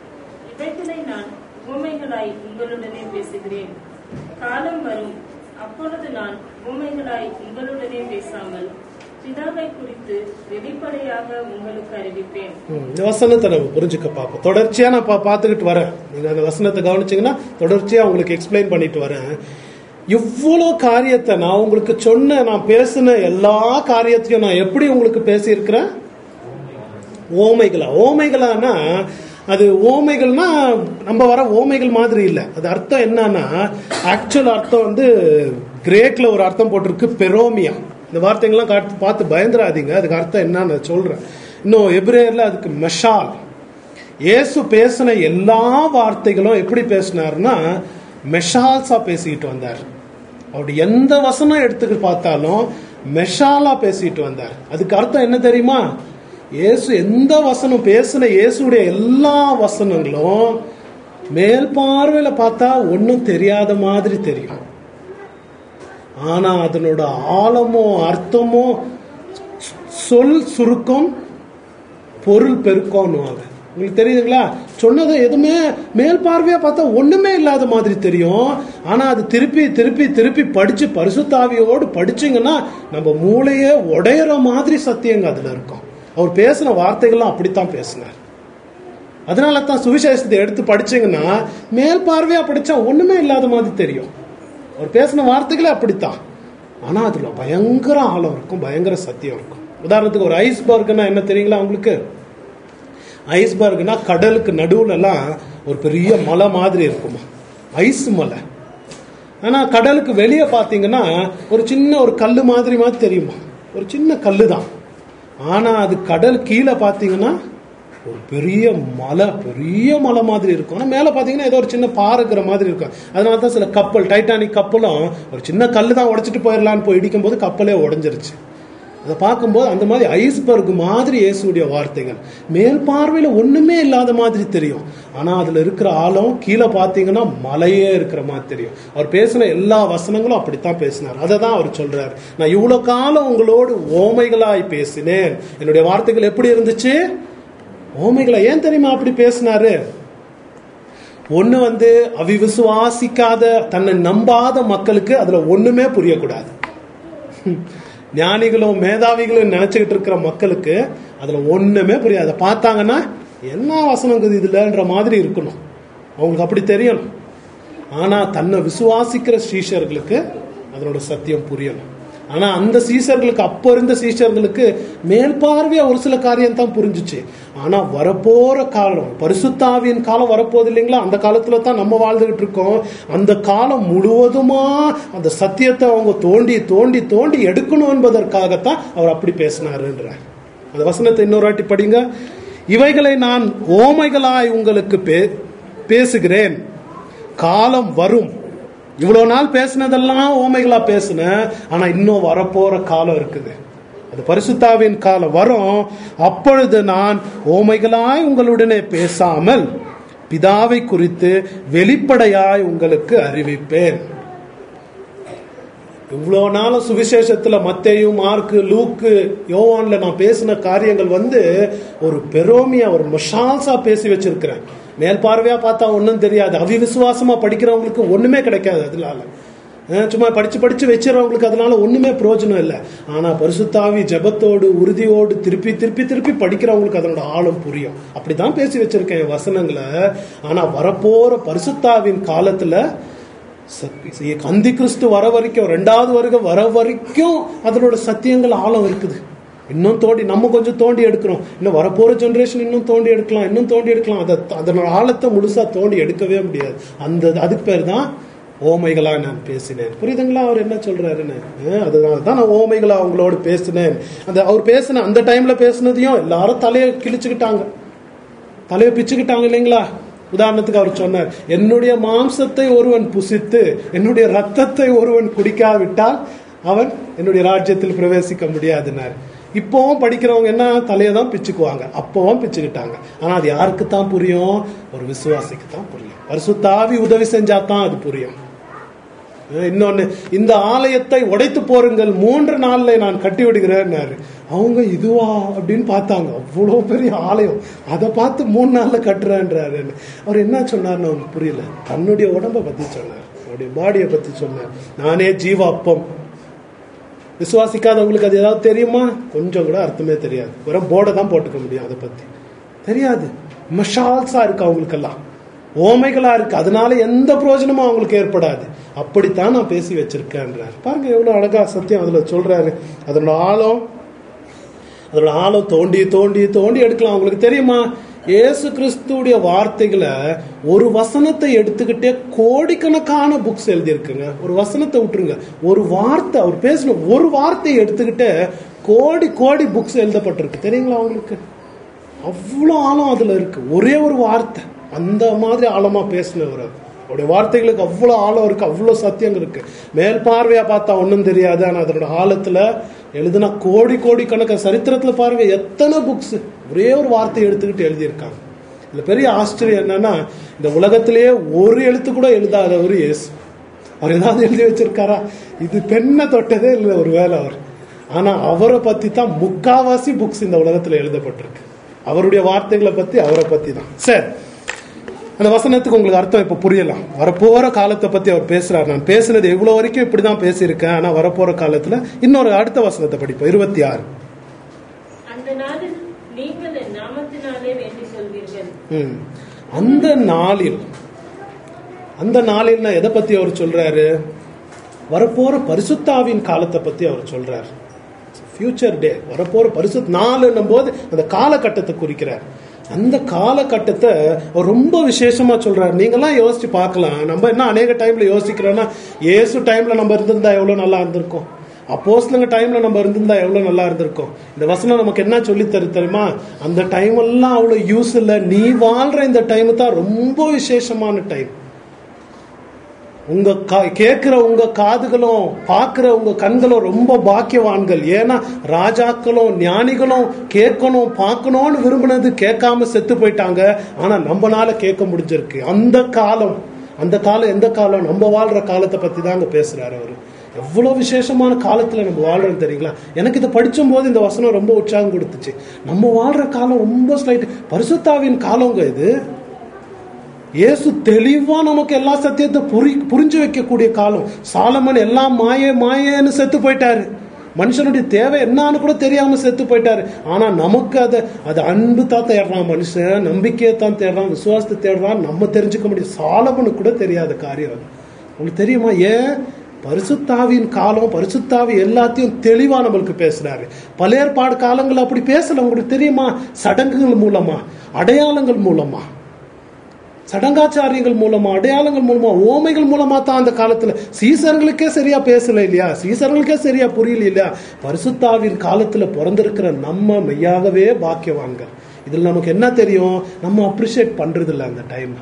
இவைகளை நான் உவமைகளாய் உங்களுடனே பேசுகிறேன் காலம் வரும் அப்பொழுது அப்பொழுது நான் உண்மைகளாய் உங்களுடனே பேசாமல் பிதாவை குறித்து வெளிப்படையாக உங்களுக்கு அறிவிப்பேன் ம், இந்த வசனத்தை நம்ம புரிஞ்சுக்க பார்ப்போம் தொடர்ச்சியா நான் பா பார்த்துக்கிட்டு வரேன் நீங்க அந்த வசனத்தை கவனிச்சீங்கன்னா தொடர்ச்சியா உங்களுக்கு எக்ஸ்பிளைன் பண்ணிட்டு வரேன் இவ்வளோ காரியத்தை நான் உங்களுக்கு சொன்ன நான் பேசின எல்லா காரியத்தையும் நான் எப்படி உங்களுக்கு பேசியிருக்கிறேன் ஓமைகளா ஓமைகளானா அது ஓமைகள்னா நம்ம வர ஓமைகள் மாதிரி இல்லை அது அர்த்தம் என்னன்னா ஆக்சுவல் அர்த்தம் வந்து கிரேக்ல ஒரு அர்த்தம் போட்டிருக்கு பெரோமியா இந்த வார்த்தைங்கள்லாம் காட்டு பார்த்து பயந்துராதீங்க அதுக்கு அர்த்தம் என்னன்னு நான் சொல்றேன் இன்னும் எப்ரேயர்ல அதுக்கு மெஷால் இயேசு பேசின எல்லா வார்த்தைகளும் எப்படி பேசினார்னா மெஷால்ஸா பேசிக்கிட்டு வந்தார் அவருடைய எந்த வசனம் எடுத்துட்டு பார்த்தாலும் மெஷாலா பேசிட்டு வந்தார் அதுக்கு அர்த்தம் என்ன தெரியுமா இயேசு எந்த வசனம் பேசின இயேசுடைய எல்லா வசனங்களும் மேல் பார்வையில பார்த்தா ஒன்றும் தெரியாத மாதிரி தெரியும் ஆனா அதனோட ஆழமோ அர்த்தமோ சொல் சுருக்கம் பொருள் பெருக்கம்னுவாங்க உங்களுக்கு தெரியுதுங்களா சொன்னது எதுவுமே மேல் பார்வையா பார்த்தா ஒண்ணுமே இல்லாத மாதிரி தெரியும் ஆனா அது திருப்பி திருப்பி திருப்பி படிச்சு பரிசுத்தாவியோடு படிச்சீங்கன்னா நம்ம மூளையே உடையிற மாதிரி சத்தியங்க அதுல இருக்கும் அவர் பேசின வார்த்தைகள்லாம் அப்படித்தான் பேசினார் அதனால தான் சுவிசேஷத்தை எடுத்து படிச்சீங்கன்னா மேல் பார்வையா படிச்சா ஒண்ணுமே இல்லாத மாதிரி தெரியும் அவர் பேசின வார்த்தைகளே அப்படித்தான் ஆனா அதுல பயங்கர ஆழம் இருக்கும் பயங்கர சத்தியம் இருக்கும் உதாரணத்துக்கு ஒரு ஐஸ்பர்க்னா என்ன தெரியுங்களா உங்களுக்கு ஐஸ்பர்க்னா கடலுக்கு நடுவுல எல்லாம் ஒரு பெரிய மலை மாதிரி இருக்குமா ஐஸ் மலை ஆனா கடலுக்கு வெளியே பார்த்தீங்கன்னா ஒரு சின்ன ஒரு கல்லு மாதிரி மாதிரி தெரியுமா ஒரு சின்ன கல்லு தான் ஆனா அது கடல் கீழே பார்த்தீங்கன்னா ஒரு பெரிய மலை பெரிய மலை மாதிரி இருக்கும் ஆனா மேலே பார்த்தீங்கன்னா ஏதோ ஒரு சின்ன பாறைக்கிற மாதிரி இருக்கும் அதனால தான் சில கப்பல் டைட்டானிக் கப்பலும் ஒரு சின்ன கல்லு தான் உடைச்சிட்டு போயிடலான்னு போய் இடிக்கும் போது கப்பலே உடஞ்சிருச்சு அதை பார்க்கும்போது அந்த மாதிரி ஐஸ்பர்க் மாதிரி இயேசுடைய வார்த்தைகள் மேல் பார்வையில ஒண்ணுமே இல்லாத மாதிரி தெரியும் ஆனா அதுல இருக்கிற ஆழம் கீழே பார்த்தீங்கன்னா மலையே இருக்கிற மாதிரி தெரியும் அவர் பேசின எல்லா வசனங்களும் அப்படித்தான் பேசினார் அதை தான் அவர் சொல்றாரு நான் இவ்வளவு காலம் உங்களோடு ஓமைகளாய் பேசினேன் என்னுடைய வார்த்தைகள் எப்படி இருந்துச்சு ஓமைகளை ஏன் தெரியுமா அப்படி பேசினாரு ஒண்ணு வந்து அவிவிசுவாசிக்காத தன்னை நம்பாத மக்களுக்கு அதுல ஒண்ணுமே புரியக்கூடாது ஞானிகளும் மேதாவிகளும் நினைச்சுக்கிட்டு இருக்கிற மக்களுக்கு அதுல ஒண்ணுமே புரியாது அதை பார்த்தாங்கன்னா என்ன வசனம் இருக்குது இதுலன்ற மாதிரி இருக்கணும் அவங்களுக்கு அப்படி தெரியணும் ஆனா தன்னை விசுவாசிக்கிற சீஷர்களுக்கு அதனோட சத்தியம் புரியணும் ஆனா அந்த சீசர்களுக்கு அப்போ இருந்த சீஷர்களுக்கு மேல் பார்வையா ஒரு சில காரியம் தான் புரிஞ்சுச்சு ஆனா வரப்போற காலம் பரிசுத்தாவியின் காலம் வரப்போகுது இல்லைங்களா அந்த காலத்துல தான் நம்ம வாழ்ந்துகிட்டு இருக்கோம் அந்த காலம் முழுவதுமா அந்த சத்தியத்தை அவங்க தோண்டி தோண்டி தோண்டி எடுக்கணும் என்பதற்காகத்தான் அவர் அப்படி பேசினாருன்ற அந்த வசனத்தை இன்னொரு வாட்டி படிங்க இவைகளை நான் ஓமைகளாய் உங்களுக்கு பே- பேசுகிறேன் காலம் வரும் இவ்வளவு நாள் பேசினதெல்லாம் ஓமைகளா பேசினேன் ஆனா இன்னும் வரப்போற காலம் இருக்குது அது பரிசுத்தாவின் காலம் வரும் அப்பொழுது நான் ஓமைகளாய் உங்களுடனே பேசாமல் பிதாவை குறித்து வெளிப்படையாய் உங்களுக்கு அறிவிப்பேன் இவ்வளோ நாளும் சுவிசேஷத்துல மத்தேயு மார்க்கு லூக்கு யோவான்ல நான் பேசின காரியங்கள் வந்து ஒரு பெரோமியா ஒரு மஷால்ஸா பேசி வச்சிருக்கிறேன் மேல் பார்வையா பார்த்தா ஒன்றும் தெரியாது அவிவிசுவாசமா படிக்கிறவங்களுக்கு ஒண்ணுமே கிடைக்காது அதனால அஹ் சும்மா படிச்சு படிச்சு வச்சிடறவங்களுக்கு அதனால ஒண்ணுமே பிரயோஜனம் இல்லை ஆனா பரிசுத்தாவி ஜெபத்தோடு உறுதியோடு திருப்பி திருப்பி திருப்பி படிக்கிறவங்களுக்கு அதனோட ஆழம் புரியும் அப்படிதான் பேசி வச்சிருக்கேன் என் வசனங்களை ஆனா வரப்போற பரிசுத்தாவின் காலத்துல கந்தி கிறிஸ்து வர வரைக்கும் ரெண்டாவது வருக வர வரைக்கும் அதனோட சத்தியங்கள் ஆழம் இருக்குது இன்னும் தோண்டி நம்ம கொஞ்சம் தோண்டி எடுக்கிறோம் இன்னும் வரப்போற ஜெனரேஷன் இன்னும் தோண்டி எடுக்கலாம் இன்னும் தோண்டி எடுக்கலாம் அதை அதனோட ஆழத்தை முழுசா தோண்டி எடுக்கவே முடியாது அந்த அதுக்கு பேர் தான் ஓமைகளா நான் பேசினேன் புரியுதுங்களா அவர் என்ன சொல்றாருன்னு அஹ் அதனால தான் நான் ஓமைகளா அவங்களோடு பேசினேன் அந்த அவர் பேசின அந்த டைம்ல பேசினதையும் எல்லாரும் தலையை கிழிச்சுக்கிட்டாங்க தலையை பிச்சுக்கிட்டாங்க இல்லைங்களா உதாரணத்துக்கு அவர் சொன்னார் என்னுடைய மாம்சத்தை ஒருவன் புசித்து என்னுடைய ரத்தத்தை ஒருவன் குடிக்காவிட்டால் அவன் என்னுடைய ராஜ்யத்தில் பிரவேசிக்க முடியாதுன்னார் இப்போவும் படிக்கிறவங்க என்ன தலையை தான் பிச்சுக்குவாங்க அப்பவும் பிச்சுக்கிட்டாங்க ஆனா அது யாருக்கு தான் புரியும் ஒரு விசுவாசிக்கு தான் புரியும் பரிசுத்தாவி உதவி செஞ்சா தான் அது புரியும் இன்னொன்னு இந்த ஆலயத்தை உடைத்து போருங்கள் மூன்று நாள்ல நான் கட்டி விடுகிறேன்னாரு அவங்க இதுவா அப்படின்னு பார்த்தாங்க அவ்வளோ பெரிய ஆலயம் அதை பார்த்து மூணு நாள்ல கட்டுறேன்றாரு அவர் என்ன சொன்னார்னு அவங்களுக்கு புரியல தன்னுடைய உடம்ப பத்தி சொன்னார் அவருடைய பாடியை பத்தி சொன்னார் நானே ஜீவ அப்பம் விசுவாசிக்காதவங்களுக்கு அது ஏதாவது தெரியுமா கொஞ்சம் கூட அர்த்தமே தெரியாது வெறும் போர்டை தான் போட்டுக்க முடியும் அதை பத்தி தெரியாது மஷால்ஸா இருக்கு அவங்களுக்கெல்லாம் ஓமைகளா இருக்கு அதனால எந்த பிரயோஜனமும் அவங்களுக்கு ஏற்படாது அப்படித்தான் நான் பேசி வச்சிருக்கேன்றார் பாருங்க எவ்வளவு அழகா சத்தியம் அதுல சொல்றாரு அதோட ஆழம் அதோட ஆழம் தோண்டி தோண்டி தோண்டி எடுக்கலாம் உங்களுக்கு தெரியுமா இயேசு கிறிஸ்துடைய வார்த்தைகளை ஒரு வசனத்தை எடுத்துக்கிட்டே கோடிக்கணக்கான புக்ஸ் எழுதியிருக்குங்க ஒரு வசனத்தை விட்டுருங்க ஒரு வார்த்தை அவர் பேசின ஒரு வார்த்தையை எடுத்துக்கிட்டே கோடி கோடி புக்ஸ் எழுதப்பட்டிருக்கு தெரியுங்களா உங்களுக்கு அவ்வளோ ஆழம் அதுல இருக்கு ஒரே ஒரு வார்த்தை அந்த மாதிரி ஆழமா பேசினவர் அவர். அவருடைய வார்த்தைகளுக்கு அவ்வளோ ஆழம் இருக்கு அவ்வளோ சத்தியம் இருக்கு மேல் பார்வையா பார்த்தா ஒன்றும் தெரியாது ஆனா அதோட ஆழத்துல எழுதுனா கோடி கோடி கணக்க சரித்திரத்துல பாருங்க எத்தனை புக்ஸ் ஒரே ஒரு வார்த்தையை எடுத்துக்கிட்டு எழுதியிருக்காங்க இதுல பெரிய ஆச்சரியம் என்னன்னா இந்த உலகத்திலேயே ஒரு எழுத்து கூட எழுதாதவர் இயேசு அவர் ஏதாவது எழுதி வச்சிருக்காரா இது பெண்ணை தொட்டதே இல்லை ஒரு வேலை அவர் ஆனா அவரை பத்தி தான் முக்காவாசி புக்ஸ் இந்த உலகத்துல எழுதப்பட்டிருக்கு அவருடைய வார்த்தைகளை பத்தி அவரை பத்தி தான் சரி அந்த வசனத்துக்கு உங்களுக்கு அர்த்தம் இப்ப புரியலாம் வரப்போற காலத்தை பத்தி அவர் பேசுறாரு நான் பேசுனது இவ்வளவு வரைக்கும் இப்படிதான் பேசியிருக்கேன் ஆனா வரப்போற காலத்துல இன்னொரு அடுத்த வசனத்தை படிப்போம் இருபத்தி ஆறு அந்த நாளில் நீங்கள் என் நாமத்தினாலே வேண்டி சொல்வீர்கள் ம். அந்த நாளில் அந்த நாளில்னா எதை பத்தி அவர் சொல்றாரு வரப்போற பரிசுத்தாவின் காலத்தை பத்தி அவர் சொல்றாரு ஃபியூச்சர் டே வரப்போற பரிசுத் நாளுன்னும் போது அந்த காலகட்டத்தை குறிக்கிறார் அந்த காலகட்டத்தை அவர் ரொம்ப விசேஷமா சொல்றாரு நீங்கெல்லாம் யோசிச்சு பார்க்கலாம் நம்ம என்ன அநேக டைம்ல யோசிக்கிறோம்னா ஏசு டைம்ல நம்ம இருந்திருந்தா எவ்வளவு நல்லா இருந்திருக்கும் அப்போஸ்லங்க டைம்ல நம்ம இருந்திருந்தா எவ்வளவு நல்லா இருந்திருக்கும் இந்த வசனம் நமக்கு என்ன சொல்லி தரு தெரியுமா அந்த டைம் எல்லாம் அவ்வளவு யூஸ் இல்ல நீ வாழ்ற இந்த டைம் தான் ரொம்ப விசேஷமான டைம் உங்க கா- கேட்கிற உங்க காதுகளும் பார்க்கிற உங்க கண்களும் ரொம்ப பாக்கியவான்கள் ஏன்னா ராஜாக்களும் ஞானிகளும் கேட்கணும் பார்க்கணும்னு விரும்பினது கேட்காம செத்து போயிட்டாங்க ஆனா நம்மனால கேட்க முடிஞ்சிருக்கு அந்த காலம் அந்த காலம் எந்த காலம் நம்ம வாழ்ற காலத்தை பத்தி தாங்க பேசுறாரு அவரு எவ்வளவு விசேஷமான காலத்துல நம்ம வாழ்றோம் தெரியுங்களா எனக்கு இதை படிச்சும் போது இந்த வசனம் ரொம்ப உற்சாகம் கொடுத்துச்சு நம்ம வாழ்ற காலம் ரொம்ப ஸ்லைட் பரிசுத்தாவின் காலங்க இது இயேசு தெளிவா நமக்கு எல்லா சத்தியத்தை புரி புரிஞ்சு வைக்கக்கூடிய காலம் சாலமன் எல்லாம் மாயே மாயேன்னு செத்து போயிட்டாரு மனுஷனுடைய தேவை என்னன்னு கூட தெரியாம செத்து போயிட்டாரு ஆனா நமக்கு அதை அது அன்பு தான் தேடுறான் மனுஷன் நம்பிக்கையை தான் தேடுறான் விசுவாசத்தை தேடுறான் நம்ம தெரிஞ்சுக்க முடியும் சாலமனுக்கு கூட தெரியாத காரியம் அது உங்களுக்கு தெரியுமா ஏன் பரிசுத்தாவின் காலம் பரிசுத்தாவி எல்லாத்தையும் தெளிவா நம்மளுக்கு பேசுறாரு பழையற்பாடு காலங்கள் அப்படி பேசல உங்களுக்கு தெரியுமா சடங்குகள் மூலமா அடையாளங்கள் மூலமா சடங்காச்சாரியங்கள் மூலமா அடையாளங்கள் மூலமா ஓமைகள் மூலமா தான் அந்த காலத்துல சீசர்களுக்கே சரியா பேசல இல்லையா சீசர்களுக்கே சரியா புரியல இல்லையா பரிசுத்தாவின் காலத்துல பிறந்திருக்கிற நம்ம மெய்யாகவே பாக்கியவான்கள் இதுல நமக்கு என்ன தெரியும் நம்ம அப்ரிஷியேட் பண்றது இல்ல அந்த டைம்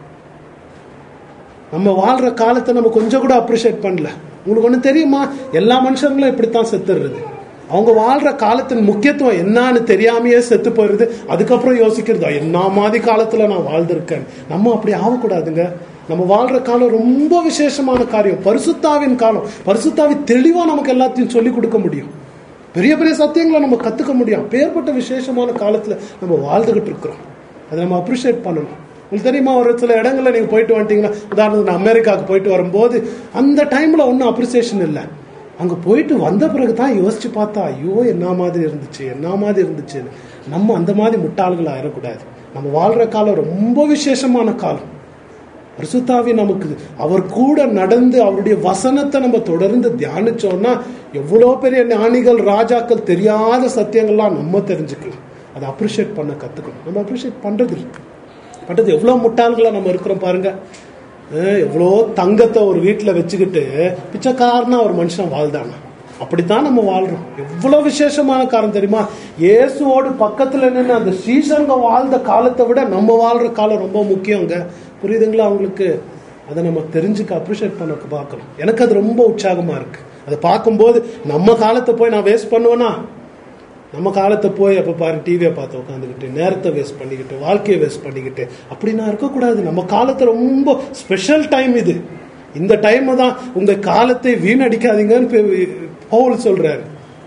நம்ம வாழ்ற காலத்தை நம்ம கொஞ்சம் கூட அப்ரிஷியேட் பண்ணல உங்களுக்கு ஒண்ணு தெரியுமா எல்லா மனுஷங்களும் இப்படித்தான் செத்துடுறது அவங்க வாழ்ற காலத்தின் முக்கியத்துவம் என்னன்னு தெரியாமையே செத்து போயிருது அதுக்கப்புறம் யோசிக்கிறது என்ன மாதிரி காலத்துல நான் வாழ்ந்திருக்கேன் நம்ம அப்படி ஆகக்கூடாதுங்க நம்ம வாழ்ற காலம் ரொம்ப விசேஷமான காரியம் பரிசுத்தாவின் காலம் பரிசுத்தாவி தெளிவா நமக்கு எல்லாத்தையும் சொல்லி கொடுக்க முடியும் பெரிய பெரிய சத்தியங்களை நம்ம கத்துக்க முடியும் அப்பேற்பட்ட விசேஷமான காலத்துல நம்ம வாழ்ந்துகிட்டு இருக்கிறோம் அதை நம்ம அப்ரிஷியேட் பண்ணணும் உங்களுக்கு தெரியுமா ஒரு சில இடங்கள்ல நீங்க போயிட்டு வந்துட்டீங்கன்னா உதாரணத்துக்கு நான் அமெரிக்காவுக்கு போயிட்டு வரும்போது அந்த டைம்ல ஒன்றும் அப்ரிசியேஷன் இல்லை அங்க போயிட்டு வந்த பிறகு தான் யோசிச்சு பார்த்தா ஐயோ என்ன மாதிரி இருந்துச்சு என்ன மாதிரி இருந்துச்சுன்னு நம்ம அந்த மாதிரி முட்டாள்கள் ஆயிடக்கூடாது நம்ம வாழ்ற காலம் ரொம்ப விசேஷமான காலம் பரிசுத்தாவி நமக்கு அவர் கூட நடந்து அவருடைய வசனத்தை நம்ம தொடர்ந்து தியானிச்சோம்னா எவ்வளோ பெரிய ஞானிகள் ராஜாக்கள் தெரியாத சத்தியங்கள்லாம் நம்ம தெரிஞ்சுக்கலாம் அதை அப்ரிஷியேட் பண்ண கத்துக்கணும் நம்ம அப்ரிஷியேட் பண்றது இல்லை பண்றது எவ்வளோ முட்டாள்களா நம்ம இருக்கிறோம் பாருங்க அஹ் எவ்வளோ தங்கத்தை ஒரு வீட்டில் வச்சுக்கிட்டு பிச்சைக்காரனா ஒரு மனுஷன் வாழ்ந்தானா அப்படித்தான் நம்ம வாழ்றோம் எவ்வளவு விசேஷமான காரணம் தெரியுமா இயேசுவோடு பக்கத்துல நின்று அந்த ஸ்ரீசங்க வாழ்ந்த காலத்தை விட நம்ம வாழ்ற காலம் ரொம்ப முக்கியங்க புரியுதுங்களா அவங்களுக்கு அதை நம்ம தெரிஞ்சுக்க அப்ரிஷியேட் பண்ண பார்க்கணும் எனக்கு அது ரொம்ப உற்சாகமா இருக்கு அதை பார்க்கும்போது நம்ம காலத்தை போய் நான் வேஸ்ட் பண்ணுவேனா நம்ம காலத்தை போய் அப்ப பாரு டிவியை பார்த்து உட்காந்துக்கிட்டு நேரத்தை வேஸ்ட் பண்ணிக்கிட்டு வாழ்க்கையை வேஸ்ட் பண்ணிக்கிட்டு அப்படி நான் இருக்கக்கூடாது நம்ம காலத்தை ரொம்ப ஸ்பெஷல் டைம் இது இந்த டைம் தான் உங்க காலத்தை வீணடிக்காதீங்கன்னு பே- பவுல் சொல்றாரு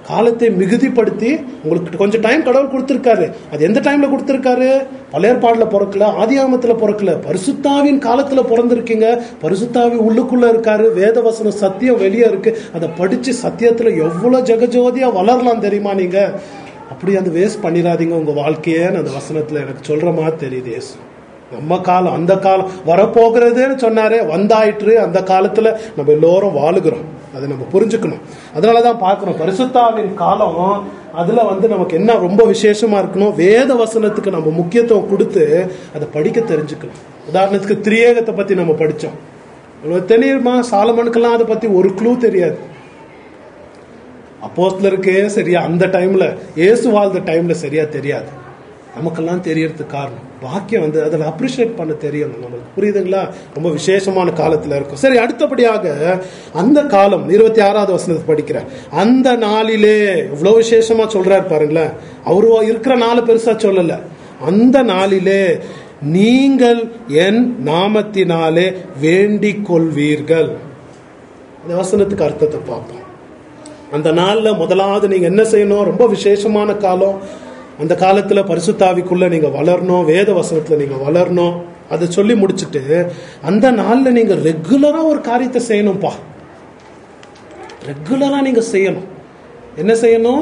காலத்தை மிகுதிப்படுத்தி உங்களுக்கு கொஞ்சம் டைம் கடவுள் கொடுத்திருக்காரு அது எந்த டைம்ல கொடுத்திருக்காரு பழையற்பாடுல பிறக்கல ஆதியாமத்துல பிறக்கல பரிசுத்தாவின் காலத்துல பிறந்திருக்கீங்க பரிசுத்தாவி உள்ளுக்குள்ள இருக்காரு வேதவசனம் சத்தியம் வெளியே இருக்கு அதை படிச்சு சத்தியத்துல எவ்வளவு ஜெகஜோதியா வளரலாம் தெரியுமா நீங்க அப்படி அந்த வேஸ்ட் பண்ணிடாதீங்க உங்க வாழ்க்கையேன்னு அந்த வசனத்துல எனக்கு சொல்ற மாதிரி தெரியுது இயேசு நம்ம காலம் அந்த காலம் வரப்போகிறதுன்னு சொன்னாரே வந்தாயிற்று அந்த காலத்துல நம்ம எல்லோரும் வாழுகிறோம் அதை நம்ம புரிஞ்சுக்கணும் அதனாலதான் பார்க்கிறோம் பரிசுத்தாவின் காலம் அதுல வந்து நமக்கு என்ன ரொம்ப விசேஷமா இருக்கணும் வேத வசனத்துக்கு நம்ம முக்கியத்துவம் கொடுத்து அதை படிக்க தெரிஞ்சுக்கணும் உதாரணத்துக்கு திரியேகத்தை பத்தி நம்ம படிச்சோம் உங்களுக்கு தெரியுமா சாலமனுக்கெல்லாம் அதை பத்தி ஒரு க்ளூ தெரியாது அப்போஸ்தலருக்கு சரியா அந்த டைம்ல இயேசு வாழ்ந்த டைம்ல சரியா தெரியாது நமக்கெல்லாம் தெரியறதுக்கு காரணம் வாக்கியம் வந்து அதில் அப்ரிஷியேட் பண்ண தெரியணும் நம்மளுக்கு புரியுதுங்களா ரொம்ப விசேஷமான காலத்துல இருக்கும் சரி அடுத்தபடியாக அந்த காலம் இருபத்தி ஆறாவது வசனத்தை படிக்கிறேன் அந்த நாளிலே இவ்வளவு விசேஷமா சொல்றாரு பாருங்களேன் அவரு இருக்கிற நாள் பெருசா சொல்லல அந்த நாளிலே நீங்கள் என் நாமத்தினாலே வேண்டிக் கொள்வீர்கள் இந்த வசனத்துக்கு அர்த்தத்தை பார்ப்போம் அந்த நாள்ல முதலாவது நீங்க என்ன செய்யணும் ரொம்ப விசேஷமான காலம் அந்த காலத்துல பரிசுத்தாவிக்குள்ள நீங்க வளரணும் வேத வசனத்துல நீங்க வளரணும் அதை சொல்லி முடிச்சுட்டு அந்த நாள்ல நீங்க ரெகுலரா ஒரு காரியத்தை செய்யணும்ப்பா ரெகுலரா நீங்க செய்யணும் என்ன செய்யணும்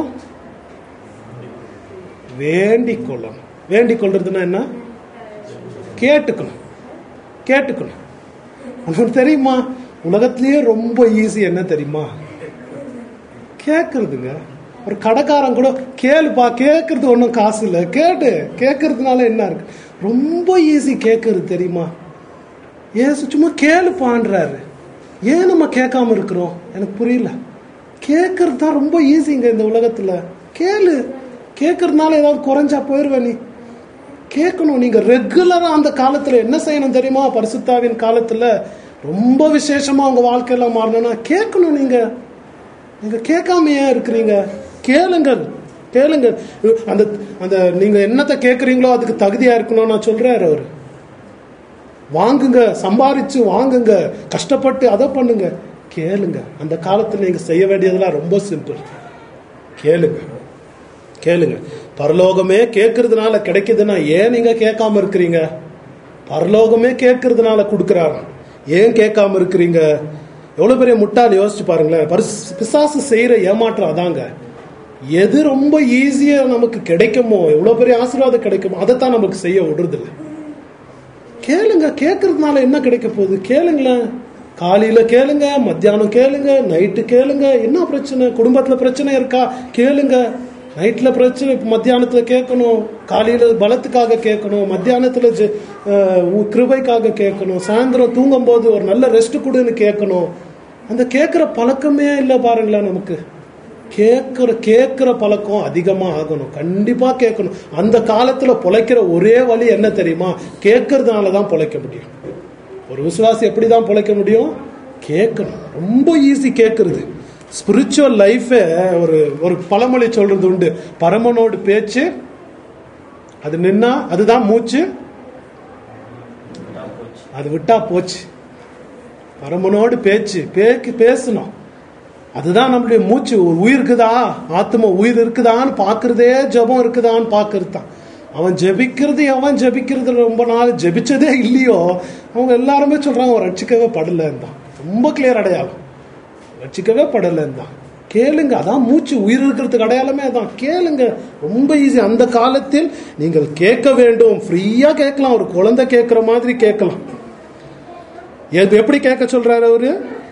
வேண்டிக் கொள்ளணும் வேண்டிக் கொள்றதுன்னா என்ன கேட்டுக்கணும் கேட்டுக்கணும் உனக்கு தெரியுமா உலகத்திலேயே ரொம்ப ஈஸி என்ன தெரியுமா கேட்கறதுங்க ஒரு கடைக்காரன் கூட கேளுப்பா கேட்கறது ஒன்றும் காசு இல்லை கேட்டு கேட்கறதுனால என்ன இருக்கு ரொம்ப ஈஸி கேட்கறது தெரியுமா ஏன் சும்மா கேளுப்பான்றாரு ஏன் நம்ம கேட்காம இருக்கிறோம் எனக்கு புரியல கேட்கறது தான் ரொம்ப ஈஸிங்க இந்த உலகத்துல கேளு கேட்கறதுனால ஏதாவது குறைஞ்சா போயிருவ நீ கேட்கணும் நீங்க ரெகுலரா அந்த காலத்துல என்ன செய்யணும் தெரியுமா பரிசுத்தாவின் காலத்துல ரொம்ப விசேஷமா உங்க வாழ்க்கையில மாறணும்னா கேட்கணும் நீங்க நீங்க கேட்காம ஏன் இருக்கிறீங்க கேளுங்கள் கேளுங்கள் அந்த அந்த நீங்க என்னத்தை கேட்குறீங்களோ அதுக்கு தகுதியா இருக்கணும் நான் சொல்றாரு அவரு வாங்குங்க சம்பாரிச்சு வாங்குங்க கஷ்டப்பட்டு அதை பண்ணுங்க கேளுங்க அந்த காலத்துல நீங்க செய்ய வேண்டியதெல்லாம் ரொம்ப சிம்பிள் கேளுங்க கேளுங்க பரலோகமே கேட்கறதுனால கிடைக்குதுன்னா ஏன் நீங்க கேட்காம இருக்கிறீங்க பரலோகமே கேட்கறதுனால கொடுக்குறாரு ஏன் கேட்காம இருக்கிறீங்க எவ்வளவு பெரிய முட்டாள் யோசிச்சு பாருங்களேன் பரிசு பிசாசு செய்யற ஏமாற்றம் அதாங்க எது ரொம்ப ஈஸியா நமக்கு கிடைக்குமோ எவ்வளவு பெரிய ஆசீர்வாதம் கிடைக்குமோ அதைத்தான் நமக்கு செய்ய விடுறதில்ல கேளுங்க கேட்கறதுனால என்ன கிடைக்க போகுது கேளுங்களேன் காலையில கேளுங்க மத்தியானம் கேளுங்க நைட்டு கேளுங்க என்ன பிரச்சனை குடும்பத்துல பிரச்சனை இருக்கா கேளுங்க நைட்ல பிரச்சனை மத்தியானத்துல கேட்கணும் காலையில பலத்துக்காக கேட்கணும் மத்தியானத்துல ஜெ- அஹ், உ- கிருபைக்காக கேட்கணும் சாயந்தரம் தூங்கும் போது ஒரு நல்ல ரெஸ்ட் கொடுன்னு கேட்கணும் அந்த கேட்கிற பழக்கமே இல்லை பாருங்களேன் நமக்கு கேட்கிற கேட்கிற பழக்கம் அதிகமா ஆகணும் கண்டிப்பா கேட்கணும் அந்த காலத்துல பொழைக்கிற ஒரே வழி என்ன தெரியுமா கேட்கறதுனால தான் பொழைக்க முடியும் ஒரு விசுவாசி எப்படி தான் பொழைக்க முடியும் கேட்கணும் ரொம்ப ஈஸி கேட்கறது ஸ்பிரிச்சுவல் லைஃபே ஒரு ஒரு பழமொழி சொல்றது உண்டு பரமனோடு பேச்சு அது நின்னா அதுதான் மூச்சு அது விட்டா போச்சு பரமனோடு பேச்சு பேக்கு பேசணும் அதுதான் நம்மளுடைய மூச்சு ஒரு உயிர் இருக்குதா ஆத்மா உயிர் இருக்குதான்னு பாக்குறதே ஜெபம் இருக்குதான்னு பாக்குறது தான் அவன் ஜெபிக்கிறது அவன் ஜெபிக்கிறது ரொம்ப நாள் ஜெபிச்சதே இல்லையோ அவங்க எல்லாருமே சொல்றாங்க அவன் ரட்சிக்கவே படலன்னு தான் ரொம்ப கிளியர் அடையாளம் ரட்சிக்கவே படலன்னு தான் கேளுங்க அதான் மூச்சு உயிர் இருக்கிறதுக்கு அடையாளமே அதான் கேளுங்க ரொம்ப ஈஸி அந்த காலத்தில் நீங்கள் கேட்க வேண்டும் ஃப்ரீயா கேட்கலாம் ஒரு குழந்தை கேட்கிற மாதிரி கேட்கலாம் எது- எப்படி கேட்க சொல்றாரு அவரு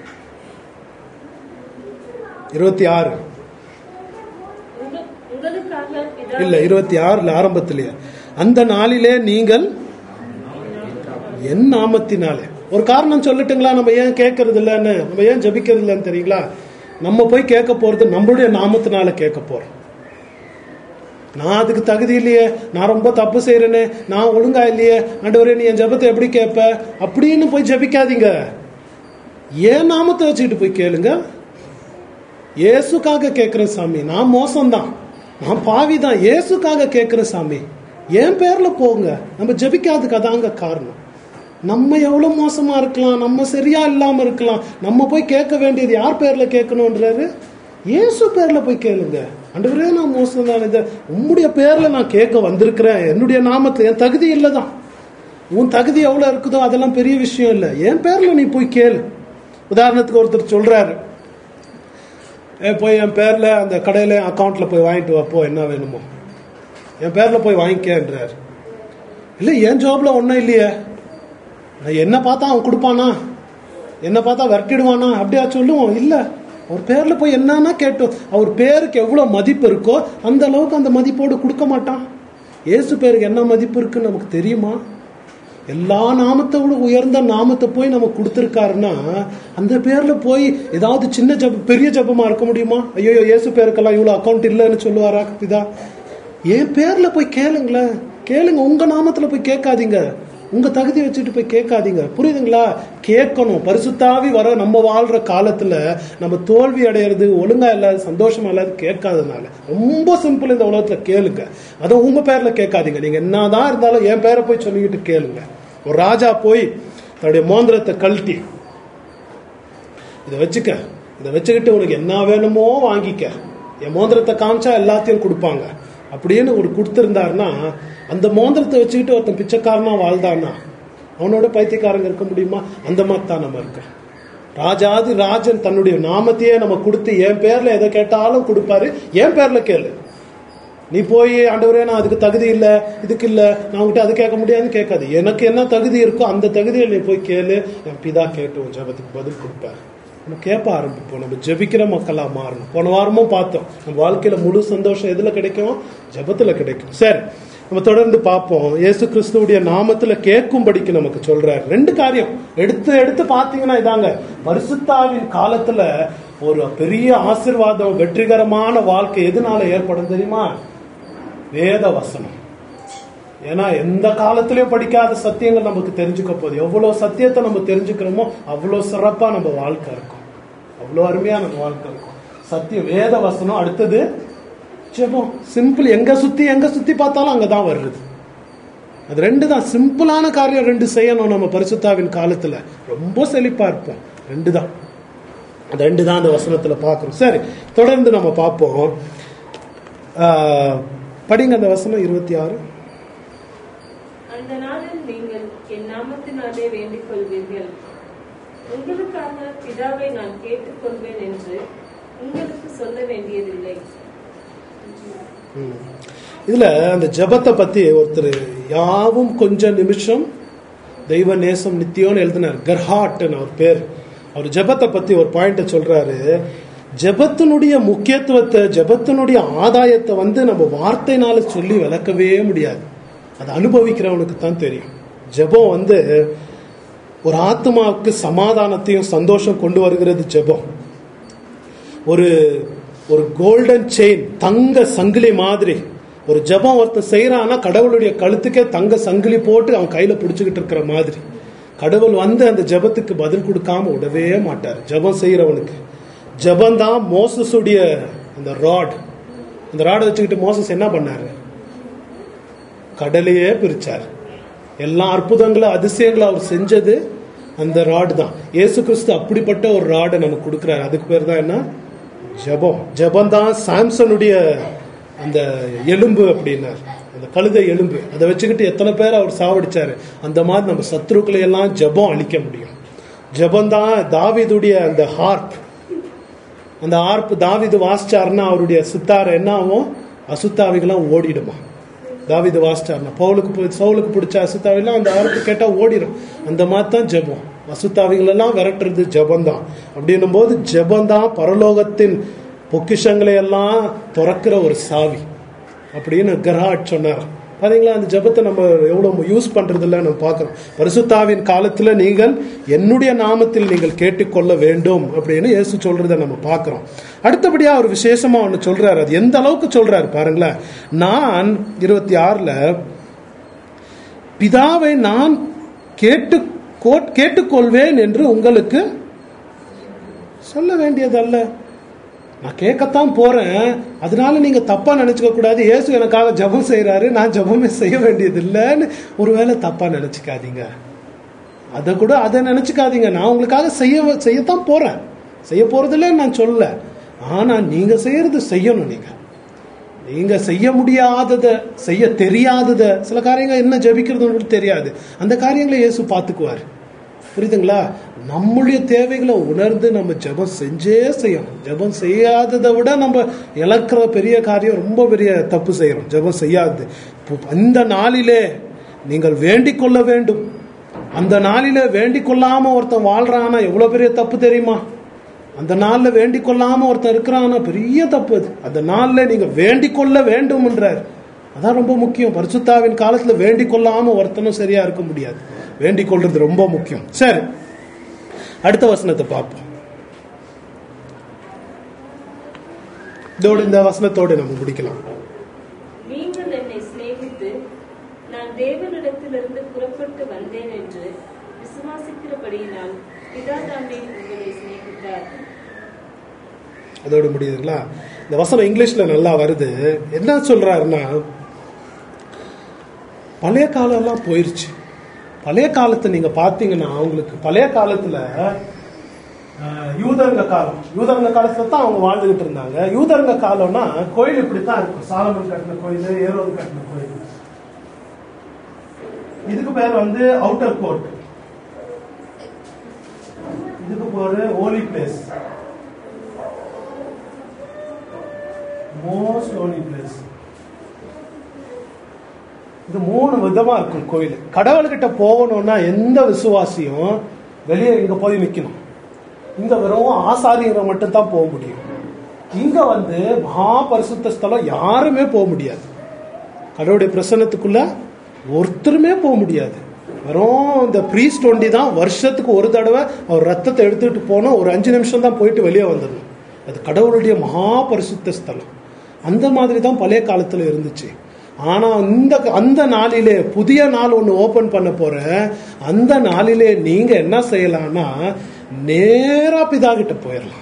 இருபத்தி ஆறு உங்க- உங்களுக்காக பிதா இல்ல இருபத்தி ஆறுல ஆரம்பத்திலேயே அந்த நாளிலே நீங்கள் என் நாமத்தினாலே ஒரு காரணம் சொல்லட்டுங்களா நம்ம ஏன் கேட்கறது இல்லைன்னு நம்ம ஏன் ஜபிக்கிறது இல்லைன்னு தெரியுங்களா நம்ம போய் கேட்க போறது நம்மளுடைய நாமத்தினால கேட்க போறோம் நான் அதுக்கு தகுதி இல்லையே நான் ரொம்ப தப்பு செய்யறேனே நான் ஒழுங்கா இல்லையே ஆண்டவரே நீ என் ஜெபத்தை எப்படி கேட்ப அப்படின்னு போய் ஜெபிக்காதீங்க ஏன் நாமத்தை வச்சுக்கிட்டு போய் கேளுங்க இயேசுக்காக கேட்கிறேன் சாமி நான் மோசம்தான் நான் பாவி தான் இயேசுக்காக கேட்கிறேன் சாமி என் பேர்ல போங்க நம்ம ஜெபிக்காததுக்கு அதாங்க காரணம் நம்ம எவ்வளவு மோசமா இருக்கலாம் நம்ம சரியா இல்லாம இருக்கலாம் நம்ம போய் கேட்க வேண்டியது யார் பேர்ல கேட்கணும்ன்றாரு இயேசு பேர்ல போய் கேளுங்க ஆண்டவரே நான் மோசம் தான் இதை உம்முடைய பேர்ல நான் கேட்க வந்திருக்கிறேன் என்னுடைய நாமத்துல என் தகுதி இல்லதான் உன் தகுதி எவ்வளவு இருக்குதோ அதெல்லாம் பெரிய விஷயம் இல்லை என் பேர்ல நீ போய் கேளு உதாரணத்துக்கு ஒருத்தர் சொல்றாரு ஏ போய் என் பேர்ல அந்த கடையில அக்கௌண்ட்ல போய் வாங்கிட்டு வாப்போ என்ன வேணுமோ என் பேர்ல போய் வாங்கிக்கன்றார் இல்ல என் ஜாப்ல ஒன்றும் இல்லையே நான் என்ன பார்த்தா அவன் கொடுப்பானா என்ன பார்த்தா விரட்டிடுவானா அப்படியா சொல்லுவோம் இல்ல அவர் பேர்ல போய் என்னன்னா கேட்டோம் அவர் பேருக்கு எவ்வளவு மதிப்பு இருக்கோ அந்த அளவுக்கு அந்த மதிப்போடு கொடுக்க மாட்டான் இயேசு பேருக்கு என்ன மதிப்பு இருக்குன்னு நமக்கு தெரியுமா எல்லா நாமத்தை விட உயர்ந்த நாமத்தை போய் நம்ம கொடுத்துருக்காருன்னா அந்த பேர்ல போய் ஏதாவது சின்ன ஜபம் பெரிய ஜபமா இருக்க முடியுமா ஐயோ இயேசு பேருக்கெல்லாம் இவ்வளவு அக்கௌண்ட் இல்லைன்னு சொல்லுவாரா பிதா என் பேர்ல போய் கேளுங்களேன் கேளுங்க உங்க நாமத்துல போய் கேட்காதீங்க உங்க தகுதி வச்சுட்டு போய் கேட்காதீங்க புரியுதுங்களா கேட்கணும் பரிசுத்தாவி வர நம்ம வாழ்ற காலத்துல நம்ம தோல்வி அடையிறது ஒழுங்கா இல்லாத சந்தோஷமா இல்லாத கேட்காதனால ரொம்ப சிம்பிள் இந்த உலகத்துல கேளுங்க அதுவும் உங்க பேர்ல கேட்காதீங்க நீங்க என்னதான் இருந்தாலும் என் பேரை போய் சொல்லிக்கிட்டு கேளுங்க ஒரு ராஜா போய் தன்னுடைய மோந்திரத்தை கழட்டி இதை வச்சுக்க இதை வச்சுக்கிட்டு உனக்கு என்ன வேணுமோ வாங்கிக்க என் மோந்திரத்தை காமிச்சா எல்லாத்தையும் கொடுப்பாங்க அப்படின்னு ஒரு கொடுத்துருந்தாருன்னா அந்த மோந்திரத்தை வச்சுக்கிட்டு ஒருத்தன் பிச்சைக்காரனா வாழ்ந்தான்னா அவனோட பைத்தியக்காரங்க இருக்க முடியுமா அந்த மாதிரி தான் நம்ம இருக்கோம் ராஜாதி ராஜன் தன்னுடைய நாமத்தையே நம்ம கொடுத்து என் பேர்ல எதை கேட்டாலும் கொடுப்பாரு என் பேர்ல கேளு நீ போய் ஆண்டவரே நான் அதுக்கு தகுதி இல்ல இதுக்கு இல்ல நான் உங்ககிட்ட அது கேட்க முடியாதுன்னு கேட்காது எனக்கு என்ன தகுதி இருக்கோ அந்த தகுதியில் நீ போய் கேளு என் பிதா கேட்டு உன் ஜெபத்துக்கு பதில் கொடுப்பாரு நம்ம கேட்ப ஆரம்பிப்போம் நம்ம ஜெபிக்கிற மக்களா மாறணும் போன வாரமும் பார்த்தோம் நம்ம வாழ்க்கையில முழு சந்தோஷம் எதுல கிடைக்கும் ஜெபத்துல கிடைக்கும் சரி நம்ம தொடர்ந்து பார்ப்போம் இயேசு கிறிஸ்துவுடைய நாமத்துல கேட்கும்படிக்கு நமக்கு சொல்றாரு ரெண்டு காரியம் எடுத்து எடுத்து பார்த்தீங்கன்னா இதாங்க பரிசுத்தாவின் காலத்துல ஒரு பெரிய ஆசிர்வாதம் வெற்றிகரமான வாழ்க்கை எதனால ஏற்படும் தெரியுமா வேத வசனம் ஏன்னா எந்த காலத்திலயும் படிக்காத சத்தியங்கள் நமக்கு தெரிஞ்சுக்க போகுது எவ்வளவு சத்தியத்தை நம்ம தெரிஞ்சுக்கிறோமோ அவ்வளவு சிறப்பா நம்ம வாழ்க்கை இருக்கும் அவ்வளவு அருமையா நம்ம வாழ்க்கை இருக்கும் சத்தியம் வேத வசனம் அடுத்தது ஜெபம் சிம்பிள் எங்க சுத்தி எங்க சுத்தி பார்த்தாலும் அங்கதான் வருது அது ரெண்டு தான் சிம்பிளான காரியம் ரெண்டு செய்யணும் நம்ம பரிசுத்தாவின் காலத்துல ரொம்ப செழிப்பா இருப்போம் ரெண்டு தான் அது ரெண்டு தான் அந்த வசனத்துல பார்க்கிறோம் சரி தொடர்ந்து நம்ம பார்ப்போம் ஆஹ், படிங்க அந்த வசனம் இருபத்தி ஆறு அந்த நாளில் நீங்கள் என் நாமத்தினாலே வேண்டிக் கொள்வீர்கள் உங்களுக்காக பிதாவை நான் கேட்டுக்கொள்வேன் என்று உங்களுக்கு சொல்ல வேண்டியதில்லை ம். இதுல அந்த ஜெபத்தை பத்தி ஒருத்தர் யாவும் கொஞ்ச நிமிஷம் தெய்வ நேசம் நித்தியோன்னு எழுதினார் கர்ஹாட்னு அவர் பேர் அவர் ஜெபத்தை பத்தி ஒரு பாயிண்ட சொல்றாரு ஜெபத்தினுடைய முக்கியத்துவத்தை ஜெபத்தினுடைய ஆதாயத்தை வந்து நம்ம வார்த்தைனால சொல்லி விளக்கவே முடியாது அதை அனுபவிக்கிறவனுக்கு தான் தெரியும் ஜெபம் வந்து ஒரு ஆத்மாவுக்கு சமாதானத்தையும் சந்தோஷம் கொண்டு வருகிறது ஜெபம் ஒரு ஒரு கோல்டன் செயின் தங்க சங்கிலி மாதிரி ஒரு ஜெபம் ஒருத்தன் செய்யறான்னா கடவுளுடைய கழுத்துக்கே தங்க சங்கிலி போட்டு அவன் கையில பிடிச்சுக்கிட்டு இருக்கிற மாதிரி கடவுள் வந்து அந்த ஜெபத்துக்கு பதில் கொடுக்காம விடவே மாட்டார் ஜெபம் செய்யறவனுக்கு ஜெபம் தான் மோசஸுடைய அந்த ராட் அந்த ராடை வச்சுக்கிட்டு மோசஸ் என்ன பண்ணாரு கடலையே பிரிச்சார் எல்லா அற்புதங்களும் அதிசயங்களும் அவர் செஞ்சது அந்த ராடு தான் இயேசு கிறிஸ்து அப்படிப்பட்ட ஒரு ராடை நமக்கு கொடுக்குறாரு அதுக்கு பேர் தான் என்ன ஜெபம் ஜெபம் தான் சாம்சனுடைய அந்த எலும்பு அப்படின்னார் அந்த கழுதை எலும்பு அதை வச்சுக்கிட்டு எத்தனை பேர் அவர் சாவடிச்சாரு அந்த மாதிரி நம்ம சத்ருக்களை எல்லாம் ஜெபம் அழிக்க முடியும் ஜெபம் தான் தாவீதுடைய அந்த ஹார்ப் அந்த ஆர்ப்பு தாவிது வாசிச்சாருன்னா அவருடைய சித்தார என்ன ஆகும் அசுத்தாவிகளாம் ஓடிடுமா தாவிது வாசிச்சாருன்னா பவுலுக்கு பி- சவுலுக்கு பிடிச்ச அசுத்தாவிலாம் அந்த ஆர்ப்பு கேட்டா ஓடிடும் அந்த மாதிரி தான் ஜெபம் அசுத்தாவிகளெல்லாம் விரட்டுறது ஜெபம் தான் அப்படின்னும் போது ஜெபம் தான் பரலோகத்தின் பொக்கிஷங்களை எல்லாம் திறக்கிற ஒரு சாவி அப்படின்னு கராட் சொன்னார் பாத்தீங்களா அந்த ஜெபத்தை நம்ம எவ்வளவு யூஸ் பண்றது இல்ல நம்ம பார்க்கிறோம் பரிசுத்தாவின் காலத்துல நீங்கள் என்னுடைய நாமத்தில் நீங்கள் கேட்டுக்கொள்ள வேண்டும் அப்படின்னு இயேசு சொல்றதை நம்ம பார்க்கிறோம் அடுத்தபடியா ஒரு விசேஷமா ஒண்ணு சொல்றாரு அது எந்த அளவுக்கு சொல்றாரு பாருங்களேன் நான் இருபத்தி ஆறுல பிதாவை நான் கேட்டு கோ- கேட்டுக்கொள்வேன் என்று உங்களுக்கு சொல்ல வேண்டியதல்ல நான் கேட்கத்தான் போறேன் அதனால நீங்க தப்பா நினைச்சுக்க கூடாது இயேசு எனக்காக ஜெபம் செய்யறாரு நான் ஜெபமே செய்ய வேண்டியது இல்லைன்னு ஒருவேளை தப்பா நினைச்சுக்காதீங்க அதை கூட அதை நினைச்சுக்காதீங்க நான் உங்களுக்காக செய்ய செய்யத்தான் போறேன் செய்ய போறதில்ல நான் சொல்லல ஆனா நீங்க செய்யறது செய்யணும் நீங்க நீங்க செய்ய முடியாதத செய்ய தெரியாதத சில காரியங்கள் என்ன ஜெபிக்கிறது உங்களுக்கு தெரியாது அந்த காரியங்களை இயேசு பார்த்துக்குவார் புரியுதுங்களா நம்முடைய தேவைகளை உணர்ந்து நம்ம ஜெபம் செஞ்சே செய்யணும் ஜெபம் செய்யாததை விட நம்ம இழக்கிற பெரிய காரியம் ரொம்ப பெரிய தப்பு செய்யறோம் ஜெபம் செய்யாது இப்போ அந்த நாளிலே நீங்கள் வேண்டிக் கொள்ள வேண்டும் அந்த நாளிலே வேண்டிக் கொள்ளாம ஒருத்தன் வாழ்றானா எவ்வளவு பெரிய தப்பு தெரியுமா அந்த நாள்ல வேண்டிக் கொள்ளாம ஒருத்தன் இருக்கிறானா பெரிய தப்பு அது அந்த நாள்ல நீங்க வேண்டிக் கொள்ள வேண்டும்ன்றார் அதான் ரொம்ப முக்கியம் பரிசுத்தாவின் காலத்துல வேண்டிக் கொள்ளாம ஒருத்தனும் சரியா இருக்க முடியாது வேண்டிக் கொள்றது ரொம்ப முக்கியம் சரி அடுத்த வசனத்தை பார்ப்போம் இதோட இந்த வசனத்தோட நம்ம முடிக்கலாம் நீங்கள் என்னை சிநேகித்து நான் தேவனிடத்திலிருந்து புறப்பட்டு வந்தேன் என்று விசுவாசிக்கிறபடியினால் பிதா தாமே உங்களை சிநேகித்தார் அதோட முடியுதுங்களா இந்த வசனம் இங்கிலீஷ்ல நல்லா வருது என்ன சொல்றாருன்னா பழைய காலம் எல்லாம் போயிருச்சு பழைய காலத்தை நீங்க பாத்தீங்கன்னா அவங்களுக்கு பழைய காலத்துல அஹ், யூதருங்க காலம் யூதருங்க காலத்துல தான் அவங்க வாழ்ந்துகிட்டு இருந்தாங்க யூதருங்க காலம்னா கோயில் இப்படித்தான் இருக்கும் சாலமன் கட்டின கோயில் ஏரோது கட்டின கோயில் இதுக்கு பேர் வந்து அவுட்டர் கோர்ட் இதுக்கு பேரு holy place most holy place இது மூணு விதமா இருக்கும் கோயில் கடவுள்கிட்ட போகணும்னா எந்த விசுவாசியும் வெளியே இங்க போய் நிக்கணும் இங்க வெறும் ஆசாரியரை மட்டும் தான் போக முடியும் இங்க வந்து மகா பரிசுத்த ஸ்தலம் யாருமே போக முடியாது கடவுளுடைய பிரசன்னத்துக்குள்ள ஒருத்தருமே போக முடியாது வெறும் இந்த ப்ரீஸ்ட் ஒண்டி தான் வருஷத்துக்கு ஒரு தடவை அவர் ரத்தத்தை எடுத்துக்கிட்டு போனா ஒரு அஞ்சு நிமிஷம் தான் போயிட்டு வெளியே வந்துடணும் அது கடவுளுடைய மகா பரிசுத்த ஸ்தலம் அந்த மாதிரி தான் பழைய காலத்துல இருந்துச்சு ஆனா இந்த அந்த நாளிலே புதிய நாள் ஒன்று ஓபன் பண்ண போற அந்த நாளிலே நீங்க என்ன செய்யலாம்னா நேரா பிதா கிட்ட போயிடலாம்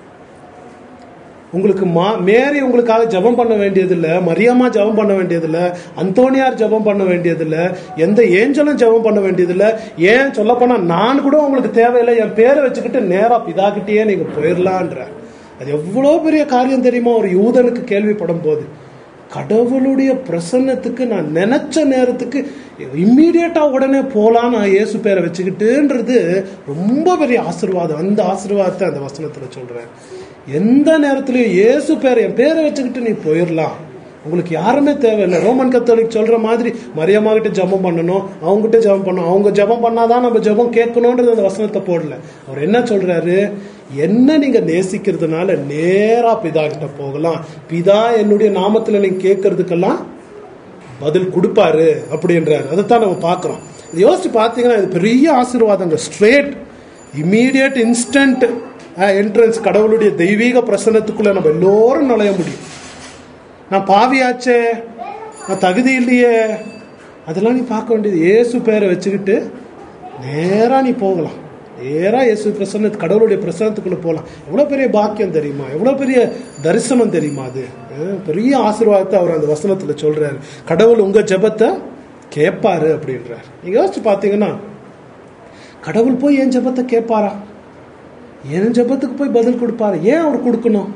உங்களுக்கு மா மேரி உங்களுக்காக ஜெபம் பண்ண வேண்டியதில்ல மரியம்மா ஜெபம் பண்ண வேண்டியதில்ல அந்தோனியார் ஜெபம் பண்ண வேண்டியதில்ல எந்த ஏஞ்சலும் ஜெபம் பண்ண வேண்டியதில்ல ஏன் சொல்லப்போனா நான் கூட உங்களுக்கு தேவையில்லை என் பேரை வச்சுக்கிட்டு நேரா பிதாகிட்டயே நீங்க போயிடலான்ற அது எவ்வளோ பெரிய காரியம் தெரியுமா ஒரு யூதனுக்கு கேள்விப்படும் போது கடவுளுடைய பிரசன்னத்துக்கு நான் நினைச்ச நேரத்துக்கு இம்மீடியட்டா உடனே போலாம் நான் இயேசு பேரை வச்சுக்கிட்டுன்றது ரொம்ப பெரிய ஆசீர்வாதம் அந்த ஆசீர்வாதத்தை அந்த வசனத்துல சொல்றேன் எந்த நேரத்திலயும் இயேசு பேரை என் பேரை வச்சுக்கிட்டு நீ போயிடலாம் உங்களுக்கு யாருமே தேவையில்லை ரோமன் கத்தோலிக் சொல்ற மாதிரி மரியம்மா கிட்ட ஜெபம் பண்ணணும் அவங்க கிட்ட ஜெபம் பண்ணணும் அவங்க ஜெபம் பண்ணாதான் நம்ம ஜெபம் கேட்கணும்ன்றது அந்த வசனத்தை போடல அவர் என்ன சொல்றாரு என்ன நீங்க நேசிக்கிறதுனால நேரா பிதா கிட்ட போகலாம் பிதா என்னுடைய நாமத்துல நீங்க கேட்கறதுக்கெல்லாம் பதில் கொடுப்பாரு அப்படின்றாரு அதைத்தான் நம்ம பார்க்கிறோம் இது யோசிச்சு பார்த்தீங்கன்னா இது பெரிய ஆசீர்வாதங்க ஸ்ட்ரேட் இம்மீடியட் இன்ஸ்டன்ட் என்ட்ரன்ஸ் கடவுளுடைய தெய்வீக பிரசன்னத்துக்குள்ள நம்ம எல்லோரும் நுழைய முடியும் நான் பாவியாச்சே நான் தகுதி இல்லையே அதெல்லாம் நீ பார்க்க வேண்டியது இயேசு பேரை வச்சுக்கிட்டு நேரா நீ போகலாம் நேரா இயேசு பிரசன்ன கடவுளுடைய பிரசன்னத்துக்குள்ள போகலாம் எவ்வளவு பெரிய பாக்கியம் தெரியுமா எவ்வளவு பெரிய தரிசனம் தெரியுமா அது அஹ் பெரிய ஆசீர்வாதத்தை அவர் அந்த வசனத்துல சொல்றாரு கடவுள் உங்க ஜெபத்தை கேட்பாரு அப்படின்றார் நீங்க யோசிச்சு பார்த்தீங்கன்னா கடவுள் போய் என் ஜெபத்தை கேட்பாரா என் ஜெபத்துக்கு போய் பதில் கொடுப்பாரு ஏன் அவர் கொடுக்கணும்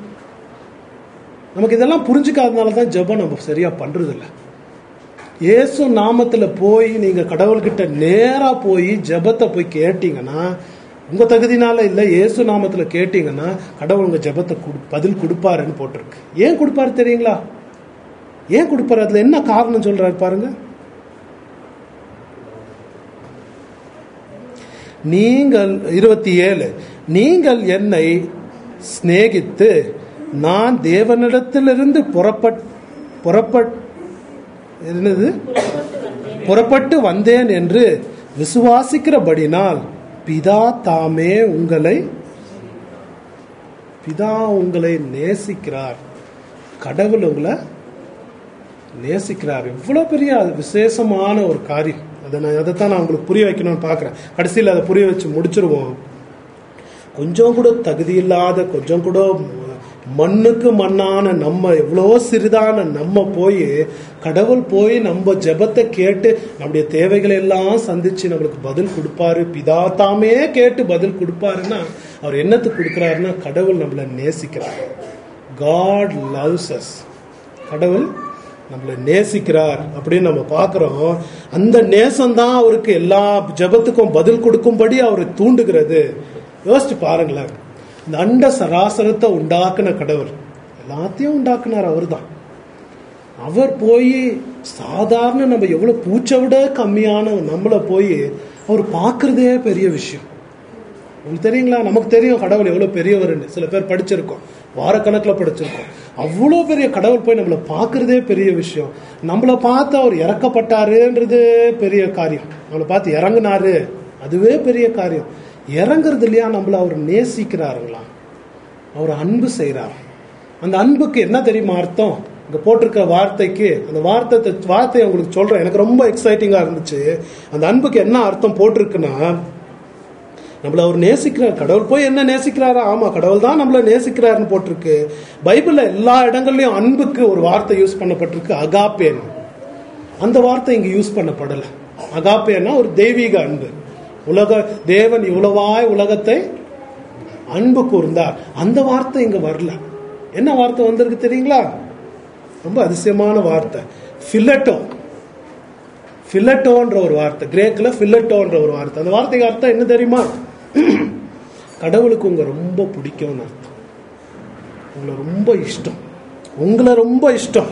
நமக்கு இதெல்லாம் புரிஞ்சுக்காதனால தான் ஜெபம் நம்ம சரியா பண்றது இல்ல இயேசு நாமத்துல போய் நீங்க கடவுள்கிட்ட நேரா போய் ஜெபத்தை போய் கேட்டீங்கன்னா உங்க தகுதினால இல்ல இயேசு நாமத்துல கேட்டீங்கன்னா கடவுள் உங்க ஜெபத்தை குடு- பதில் கொடுப்பாருன்னு போட்டிருக்கு ஏன் கொடுப்பாரு தெரியுங்களா ஏன் கொடுப்பாரு அதுல என்ன காரணம் சொல்றாரு பாருங்க நீங்கள் இருபத்தி ஏழு நீங்கள் என்னை சிநேகித்து நான் தேவனிடத்திலிருந்து புறப்பட் புறப்பட் என்னது புறப்பட்டு வந்தேன் புறப்பட்டு வந்தேன் என்று விசுவாசிக்கிறபடினால் பிதா தாமே உங்களை பிதா உங்களை நேசிக்கிறார் கடவுள் உங்களை நேசிக்கிறார் எவ்வளவு பெரிய அது விசேஷமான ஒரு காரியம் அதை நான் அதைத்தான் நான் உங்களுக்கு புரிய வைக்கணும்னு பார்க்குறேன் கடைசியில் அதை புரிய வச்சு முடிச்சிருவோம் கொஞ்சம் கூட தகுதி இல்லாத கொஞ்சம் கூட மண்ணுக்கு மண்ணான நம்ம எவ்வளோ சிறிதான நம்ம போய் கடவுள் போய் நம்ம ஜெபத்தை கேட்டு நம்முடைய தேவைகளை எல்லாம் சந்திச்சு நம்மளுக்கு பதில் கொடுப்பாரு பிதா தாமே கேட்டு பதில் கொடுப்பாருன்னா அவர் என்னத்துக்கு கொடுக்குறாருன்னா கடவுள் நம்மளை நேசிக்கிறார் காட் லவ்ஸ் அஸ் கடவுள் நம்மளை நேசிக்கிறார் அப்படின்னு நம்ம பார்க்கிறோம் அந்த நேசம் தான் அவருக்கு எல்லா ஜெபத்துக்கும் பதில் கொடுக்கும்படி அவரை தூண்டுகிறது யோசிச்சு பாருங்களேன் இந்த அண்ட சராசரத்தை உண்டாக்குன கடவுள் எல்லாத்தையும் உண்டாக்குனார் அவர்தான் அவர் போய் சாதாரண நம்ம எவ்வளவு பூச்சை விட கம்மியான நம்மளை போய் அவர் பார்க்கறதே பெரிய விஷயம் உங்களுக்கு தெரியுங்களா நமக்கு தெரியும் கடவுள் எவ்வளவு பெரியவர்னு சில பேர் படிச்சிருக்கோம் வாரக்கணக்கில் படிச்சிருக்கோம் அவ்வளோ பெரிய கடவுள் போய் நம்மளை பார்க்கறதே பெரிய விஷயம் நம்மளை பார்த்து அவர் இறக்கப்பட்டாருன்றது பெரிய காரியம் நம்மளை பார்த்து இறங்குனாரு அதுவே பெரிய காரியம் இறங்குறது இல்லையா நம்மள அவர் நேசிக்கிறாருங்களா அவர் அன்பு செய்கிறார் அந்த அன்புக்கு என்ன தெரியுமா அர்த்தம் இங்க போட்டிருக்க வார்த்தைக்கு அந்த வார்த்தை வார்த்தையை உங்களுக்கு சொல்றேன் எனக்கு ரொம்ப எக்ஸைட்டிங்கா இருந்துச்சு அந்த அன்புக்கு என்ன அர்த்தம் போட்டிருக்குன்னா நம்மள அவர் நேசிக்கிறார் கடவுள் போய் என்ன நேசிக்கிறாரா ஆமா கடவுள் தான் நம்மள நேசிக்கிறாருன்னு போட்டிருக்கு பைபிள்ல எல்லா இடங்கள்லயும் அன்புக்கு ஒரு வார்த்தை யூஸ் பண்ணப்பட்டிருக்கு அகாப்பேன் அந்த வார்த்தை இங்க யூஸ் பண்ணப்படல அகாப்பேன்னா ஒரு தெய்வீக அன்பு உலக தேவன் இவ்வளவாய் உலகத்தை அன்பு கூர்ந்தார் அந்த வார்த்தை இங்க வரல என்ன வார்த்தை வந்திருக்கு தெரியுங்களா ரொம்ப அதிசயமான வார்த்தை ஃபில்லட்டோ ஃபில்லட்டோன்ற ஒரு வார்த்தை கிரேக்கில் ஃபில்லட்டோன்ற ஒரு வார்த்தை அந்த வார்த்தைக்கு அர்த்தம் என்ன தெரியுமா கடவுளுக்கு உங்க ரொம்ப பிடிக்கும்னு அர்த்தம் உங்களை ரொம்ப இஷ்டம் உங்களை ரொம்ப இஷ்டம்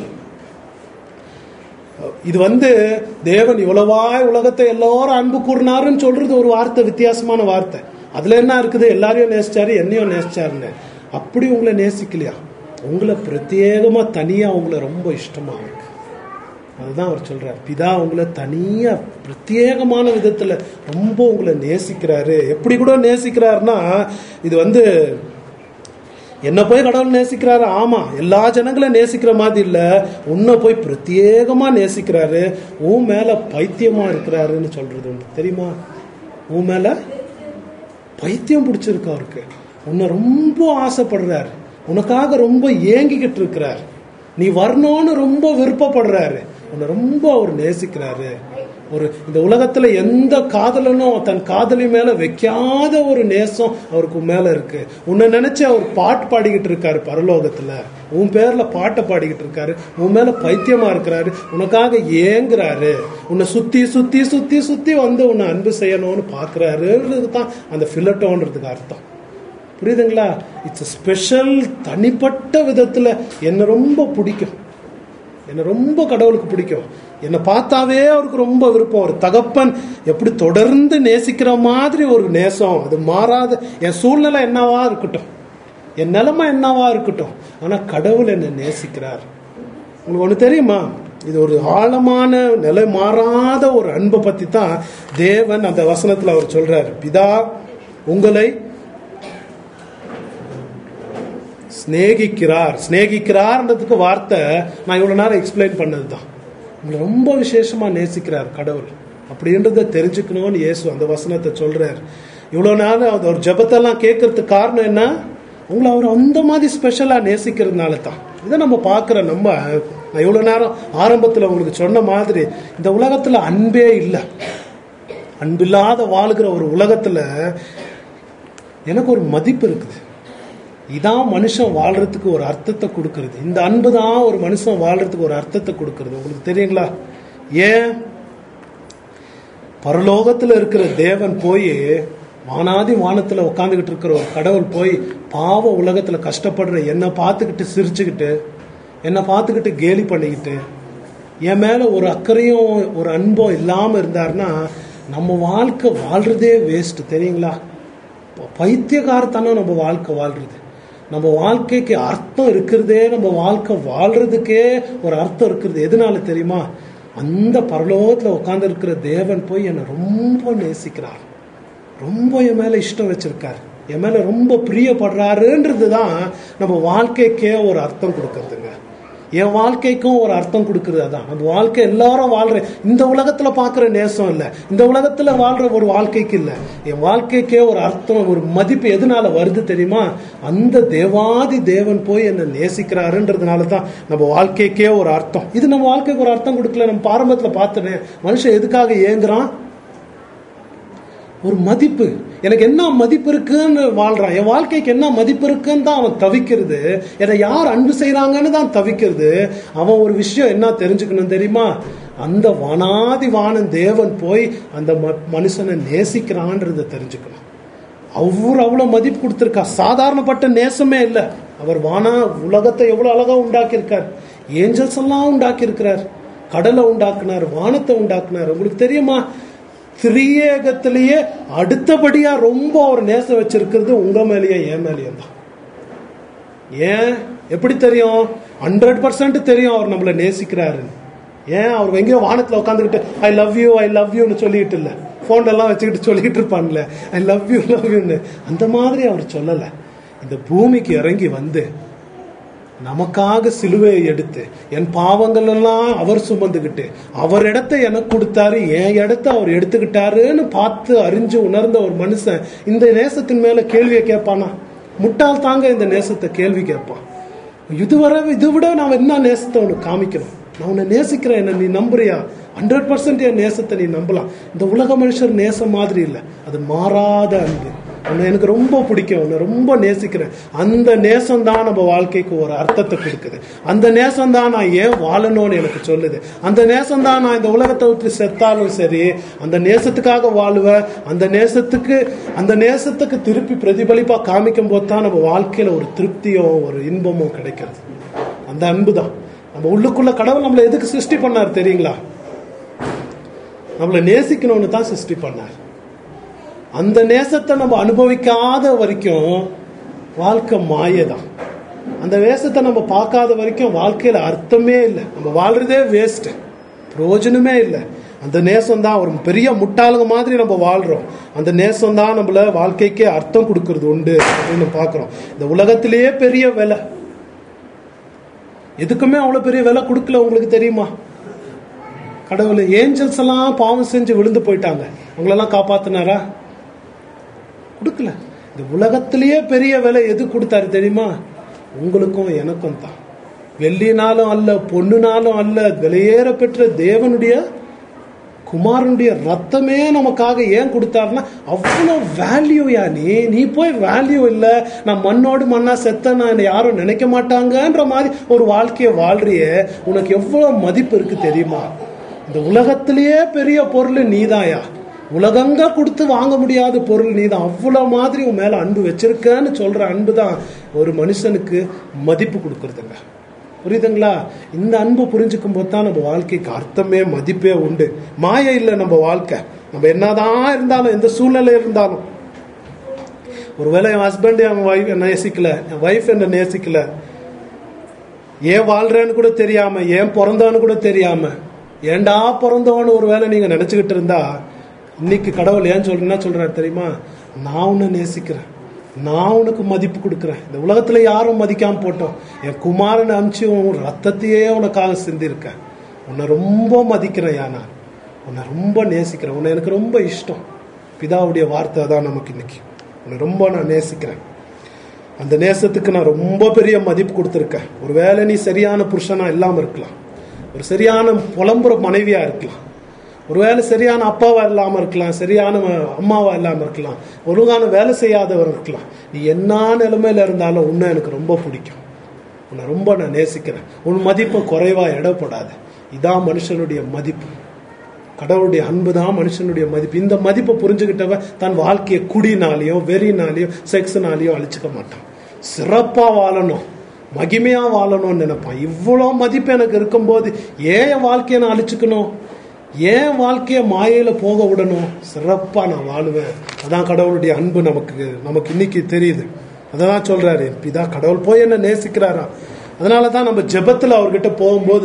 இது வந்து தேவன் இவ்வளவாய் உலகத்தை எல்லாரும் அன்பு கூறினாருன்னு சொல்றது ஒரு வார்த்தை வித்தியாசமான வார்த்தை அதுல என்ன இருக்குது எல்லாரையும் நேசிச்சாரு என்னையும் நேசிச்சாருன்னு அப்படி உங்களை நேசிக்கலையா உங்களை பிரத்யேகமா தனியா உங்களை ரொம்ப இஷ்டமா இருக்கு அதுதான் அவர் சொல்றார் பிதா உங்களை தனியா பிரத்யேகமான விதத்துல ரொம்ப உங்களை நேசிக்கிறாரு எப்படி கூட நேசிக்கிறாருன்னா இது வந்து என்ன போய் கடவுள் நேசிக்கிறாரு ஆமா எல்லா ஜனங்களும் நேசிக்கிற மாதிரி இல்ல உன்னை போய் பிரத்யேகமா நேசிக்கிறாரு உன் மேல பைத்தியமா இருக்கிறாருன்னு சொல்றது உண்டு தெரியுமா உன் மேல பைத்தியம் பிடிச்சிருக்கு அவருக்கு உன்னை ரொம்ப ஆசைப்படுறாரு உனக்காக ரொம்ப ஏங்கிக்கிட்டு இருக்கிறார் நீ வரணும்னு ரொம்ப விருப்பப்படுறாரு உன்னை ரொம்ப அவர் நேசிக்கிறாரு ஒரு இந்த உலகத்துல எந்த காதலனும் தன் காதலி மேல வைக்காத ஒரு நேசம் அவருக்கு உன் மேல இருக்கு உன்னை நினைச்சு அவர் பாட்டு பாடிக்கிட்டு இருக்காரு பரலோகத்துல உன் பேர்ல பாட்டை பாடிக்கிட்டு இருக்காரு உன் மேல பைத்தியமா இருக்கிறாரு உனக்காக ஏங்குறாரு உன்னை சுத்தி சுத்தி சுத்தி சுத்தி வந்து உன்னை அன்பு செய்யணும்னு பாக்குறாருன்றது தான் அந்த ஃபில்லட்டோன்றதுக்கு அர்த்தம் புரியுதுங்களா இட்ஸ் ஸ்பெஷல் தனிப்பட்ட விதத்துல என்ன ரொம்ப பிடிக்கும் என்ன ரொம்ப கடவுளுக்கு பிடிக்கும் என்னை பார்த்தாவே அவருக்கு ரொம்ப விருப்பம் ஒரு தகப்பன் எப்படி தொடர்ந்து நேசிக்கிற மாதிரி ஒரு நேசம் அது மாறாத என் சூழ்நிலை என்னவா இருக்கட்டும் என் நிலைமை என்னவா இருக்கட்டும் ஆனா கடவுள் என்னை நேசிக்கிறார் உங்களுக்கு ஒண்ணு தெரியுமா இது ஒரு ஆழமான நிலை மாறாத ஒரு அன்பை பத்தி தான் தேவன் அந்த வசனத்துல அவர் சொல்றாரு பிதா உங்களை சிநேகிக்கிறார் சிநேகிக்கிறார்ன்றதுக்கு வார்த்தை நான் இவ்வளவு நேரம் எக்ஸ்பிளைன் பண்ணது தான் உங்களை ரொம்ப விசேஷமா நேசிக்கிறார் கடவுள் அப்படின்றத தெரிஞ்சுக்கணும்னு இயேசு அந்த வசனத்தை சொல்றார் இவ்வளவு நேரம் அந்த ஒரு ஜபத்தெல்லாம் கேட்கறதுக்கு காரணம் என்ன உங்களை அவர் அந்த மாதிரி ஸ்பெஷலா நேசிக்கிறதுனால தான் இதை நம்ம பார்க்குற நம்ம நான் இவ்வளவு நேரம் ஆரம்பத்தில் உங்களுக்கு சொன்ன மாதிரி இந்த உலகத்துல அன்பே இல்லை அன்பில்லாத வாழ்கிற ஒரு உலகத்துல எனக்கு ஒரு மதிப்பு இருக்குது இதான் மனுஷன் வாழ்றதுக்கு ஒரு அர்த்தத்தை கொடுக்கறது இந்த அன்பு தான் ஒரு மனுஷன் வாழ்றதுக்கு ஒரு அர்த்தத்தை கொடுக்கறது உங்களுக்கு தெரியுங்களா ஏன் பரலோகத்துல இருக்கிற தேவன் போய் வானாதி வானத்துல உட்காந்துக்கிட்டு இருக்கிற ஒரு கடவுள் போய் பாவ உலகத்துல கஷ்டப்படுற என்னை பார்த்துக்கிட்டு சிரிச்சுக்கிட்டு என்னை பார்த்துக்கிட்டு கேலி பண்ணிக்கிட்டு என் மேல ஒரு அக்கறையும் ஒரு அன்பும் இல்லாம இருந்தாருன்னா நம்ம வாழ்க்கை வாழ்றதே வேஸ்ட் தெரியுங்களா பைத்தியகாரத்தனம் நம்ம வாழ்க்கை வாழ்றது நம்ம வாழ்க்கைக்கு அர்த்தம் இருக்கிறதே நம்ம வாழ்க்கை வாழ்றதுக்கே ஒரு அர்த்தம் இருக்கிறது எதனால தெரியுமா அந்த பரலோகத்துல உட்கார்ந்து இருக்கிற தேவன் போய் என்னை ரொம்ப நேசிக்கிறார் ரொம்ப என் மேல இஷ்டம் வச்சிருக்காரு என் மேல ரொம்ப பிரியப்படுறாருன்றது தான் நம்ம வாழ்க்கைக்கே ஒரு அர்த்தம் கொடுக்கறதுங்க என் வாழ்க்கைக்கும் ஒரு அர்த்தம் கொடுக்கறது அதான் அந்த வாழ்க்கை எல்லாரும் வாழ்ற இந்த உலகத்துல பாக்குற நேசம் இல்ல இந்த உலகத்துல வாழ்ற ஒரு வாழ்க்கைக்கு இல்ல என் வாழ்க்கைக்கே ஒரு அர்த்தம் ஒரு மதிப்பு எதனால வருது தெரியுமா அந்த தேவாதி தேவன் போய் என்ன நேசிக்கிறாருன்றதுனால தான் நம்ம வாழ்க்கைக்கே ஒரு அர்த்தம் இது நம்ம வாழ்க்கைக்கு ஒரு அர்த்தம் கொடுக்கல நம்ம பாரம்பரியத்துல பார்த்தனே மனுஷன் எதுக்காக ஏங்குறான் ஒரு மதிப்பு எனக்கு என்ன மதிப்பு இருக்குன்னு வாழ்றான் என் வாழ்க்கைக்கு என்ன மதிப்பு இருக்குன்னு தான் அவன் தவிக்கிறது என்னை யார் அன்பு செய்றாங்கன்னு தான் தவிக்கிறது அவன் ஒரு விஷயம் என்ன தெரிஞ்சுக்கணும் தெரியுமா அந்த வானாதி வானன் தேவன் போய் அந்த ம- மனுஷனை நேசிக்கிறான்றதை தெரிஞ்சுக்கணும் அவர் அவ்வளவு மதிப்பு கொடுத்திருக்கா சாதாரணப்பட்ட நேசமே இல்லை அவர் வானா உலகத்தை எவ்வளவு அழகா உண்டாக்கியிருக்கார் ஏஞ்சல்ஸ் எல்லாம் உண்டாக்கியிருக்கிறார் கடலை உண்டாக்குனார் வானத்தை உண்டாக்குனார் உங்களுக்கு தெரியுமா திரியேகத்திலேயே அடுத்தபடியா ரொம்ப அவர் நேசம் வச்சிருக்கிறது உங்க மேலேயே என் மேலேயும் தான் ஏன் எப்படி தெரியும் ஹண்ட்ரட் பர்சன்ட் தெரியும் அவர் நம்மளை நேசிக்கிறாருன்னு ஏன் அவர் எங்கேயோ வானத்துல உட்காந்துக்கிட்டு I love you I love யூன்னு சொல்லிட்டு இல்ல போன் எல்லாம் வச்சுக்கிட்டு சொல்லிட்டு இருப்பான்ல ஐ லவ் யூ லவ் யூன்னு அந்த மாதிரி அவர் சொல்லல இந்த பூமிக்கு இறங்கி வந்து நமக்காக சிலுவையை எடுத்து என் பாவங்கள் எல்லாம் அவர் சுமந்துக்கிட்டு அவர் இடத்த எனக்கு கொடுத்தாரு என் இடத்த அவர் எடுத்துக்கிட்டாருன்னு பார்த்து அறிஞ்சு உணர்ந்த ஒரு மனுஷன் இந்த நேசத்தின் மேல கேள்வியை கேட்பானா முட்டாள் தாங்க இந்த நேசத்தை கேள்வி கேட்பான் இதுவரை இதை விட நான் என்ன நேசத்தை உனக்கு காமிக்கணும் நான் உன்னை நேசிக்கிறேன் என்ன நீ நம்புறியா ஹண்ட்ரட் பர்சன்ட் என் நேசத்தை நீ நம்பலாம் இந்த உலக மனுஷர் நேசம் மாதிரி இல்லை அது மாறாத அன்பு உன்னை எனக்கு ரொம்ப பிடிக்கும் உன்னை ரொம்ப நேசிக்கிறேன் அந்த நேசம் தான் நம்ம வாழ்க்கைக்கு ஒரு அர்த்தத்தை கொடுக்குது அந்த நேசம் தான் நான் ஏன் வாழணும்னு எனக்கு சொல்லுது அந்த நேசம் தான் நான் இந்த உலகத்தை விட்டு செத்தாலும் சரி அந்த நேசத்துக்காக வாழுவேன் அந்த நேசத்துக்கு அந்த நேசத்துக்கு திருப்பி பிரதிபலிப்பா காமிக்கும் போது தான் நம்ம வாழ்க்கையில ஒரு திருப்தியோ ஒரு இன்பமோ கிடைக்கிறது அந்த அன்பு தான் நம்ம உள்ளுக்குள்ள கடவுள் நம்மளை எதுக்கு சிருஷ்டி பண்ணார் தெரியுங்களா நம்மளை நேசிக்கணும்னு தான் சிருஷ்டி பண்ணார் அந்த நேசத்தை நம்ம அனுபவிக்காத வரைக்கும் வாழ்க்கை மாயதான் அந்த வேஷத்தை நம்ம பார்க்காத வரைக்கும் வாழ்க்கையில அர்த்தமே இல்லை நம்ம வாழ்றதே வேஸ்ட் பிரயோஜனமே இல்லை அந்த நேசம் தான் ஒரு பெரிய முட்டாளுங்க மாதிரி நம்ம வாழ்றோம் அந்த நேசம் தான் நம்மள வாழ்க்கைக்கே அர்த்தம் கொடுக்கறது உண்டு அப்படின்னு பார்க்கிறோம் இந்த உலகத்திலேயே பெரிய விலை எதுக்குமே அவ்வளவு பெரிய விலை கொடுக்கல உங்களுக்கு தெரியுமா கடவுள் ஏஞ்சல்ஸ் எல்லாம் பாவம் செஞ்சு விழுந்து போயிட்டாங்க அவங்களெல்லாம் காப்பாத்தினாரா கொடுக்கல இந்த உலகத்திலேயே பெரிய விலை எது கொடுத்தாரு தெரியுமா உங்களுக்கும் எனக்கும் தான் வெள்ளினாலும் அல்ல பொண்ணுனாலும் அல்ல விலையேற பெற்ற தேவனுடைய குமாரனுடைய ரத்தமே நமக்காக ஏன் கொடுத்தாருன்னா அவ்வளோ வேல்யூயா நீ நீ போய் வேல்யூ இல்லை நான் மண்ணோடு மண்ணா செத்த நான் என்னை யாரும் நினைக்க மாட்டாங்கன்ற மாதிரி ஒரு வாழ்க்கையை வாழ்றியே உனக்கு எவ்வளோ மதிப்பு இருக்கு தெரியுமா இந்த உலகத்திலேயே பெரிய பொருள் நீதாயா உலகங்க கொடுத்து வாங்க முடியாத பொருள் நீதான் அவ்வளவு மாதிரி உன் மேல அன்பு வச்சிருக்கன்னு சொல்ற அன்பு தான் ஒரு மனுஷனுக்கு மதிப்பு கொடுக்கறதுங்க புரியுதுங்களா இந்த அன்பு புரிஞ்சுக்கும் போது தான் நம்ம வாழ்க்கைக்கு அர்த்தமே மதிப்பே உண்டு மாய இல்லை நம்ம வாழ்க்கை நம்ம என்னதான் இருந்தாலும் எந்த சூழ்நிலை இருந்தாலும் ஒருவேளை என் ஹஸ்பண்ட் என் ஒய்ஃப் என்ன நேசிக்கல என் ஒய்ஃப் என்ன நேசிக்கல ஏன் வாழ்றேன்னு கூட தெரியாம ஏன் பிறந்தவன்னு கூட தெரியாம ஏன்டா பிறந்தவன்னு ஒருவேளை நீங்க நினைச்சுக்கிட்டு இருந்தா இன்னைக்கு கடவுள் ஏன் சொல்றேன்னா சொல்றாரு தெரியுமா நான் உன்னை நேசிக்கிறேன் நான் உனக்கு மதிப்பு கொடுக்குறேன் இந்த உலகத்துல யாரும் மதிக்காம போட்டோம் என் குமாரனை அமிச்சு உன் ரத்தத்தையே உனக்காக சிந்திருக்கேன் உன்னை ரொம்ப மதிக்கிறேன் யா நான் உன்னை ரொம்ப நேசிக்கிறேன் உன்னை எனக்கு ரொம்ப இஷ்டம் பிதாவுடைய வார்த்தை தான் நமக்கு இன்னைக்கு உன்னை ரொம்ப நான் நேசிக்கிறேன் அந்த நேசத்துக்கு நான் ரொம்ப பெரிய மதிப்பு கொடுத்துருக்கேன் ஒருவேளை நீ சரியான புருஷனா இல்லாம இருக்கலாம் ஒரு சரியான புலம்புற மனைவியா இருக்கலாம் ஒருவேளை சரியான அப்பாவா இல்லாம இருக்கலாம் சரியான அம்மாவா இல்லாம இருக்கலாம் ஒழுங்கான வேலை செய்யாதவர் இருக்கலாம் நீ என்ன நிலைமையில இருந்தாலும் உன்னை எனக்கு ரொம்ப பிடிக்கும் உன்னை ரொம்ப நான் நேசிக்கிறேன் உன் மதிப்பை குறைவா இடப்படாது இதான் மனுஷனுடைய மதிப்பு கடவுளுடைய அன்பு தான் மனுஷனுடைய மதிப்பு இந்த மதிப்பை புரிஞ்சுக்கிட்டவன் தன் வாழ்க்கையை குடினாலையும் வெறினாலையும் செக்ஸ்னாலையும் அழிச்சுக்க மாட்டான் சிறப்பா வாழணும் மகிமையா வாழணும்னு நினைப்பான் இவ்வளோ மதிப்பு எனக்கு இருக்கும்போது ஏன் என் வாழ்க்கையை நான் அழிச்சுக்கணும் ஏன் வாழ்க்கையை மாயையில போக விடணும் சிறப்பா நான் வாழுவேன் அதான் கடவுளுடைய அன்பு நமக்கு நமக்கு இன்னைக்கு தெரியுது அதான் சொல்றாரு பிதா கடவுள் போய் என்ன நேசிக்கிறாரா அதனால தான் நம்ம ஜெபத்துல அவர்கிட்ட போகும்போது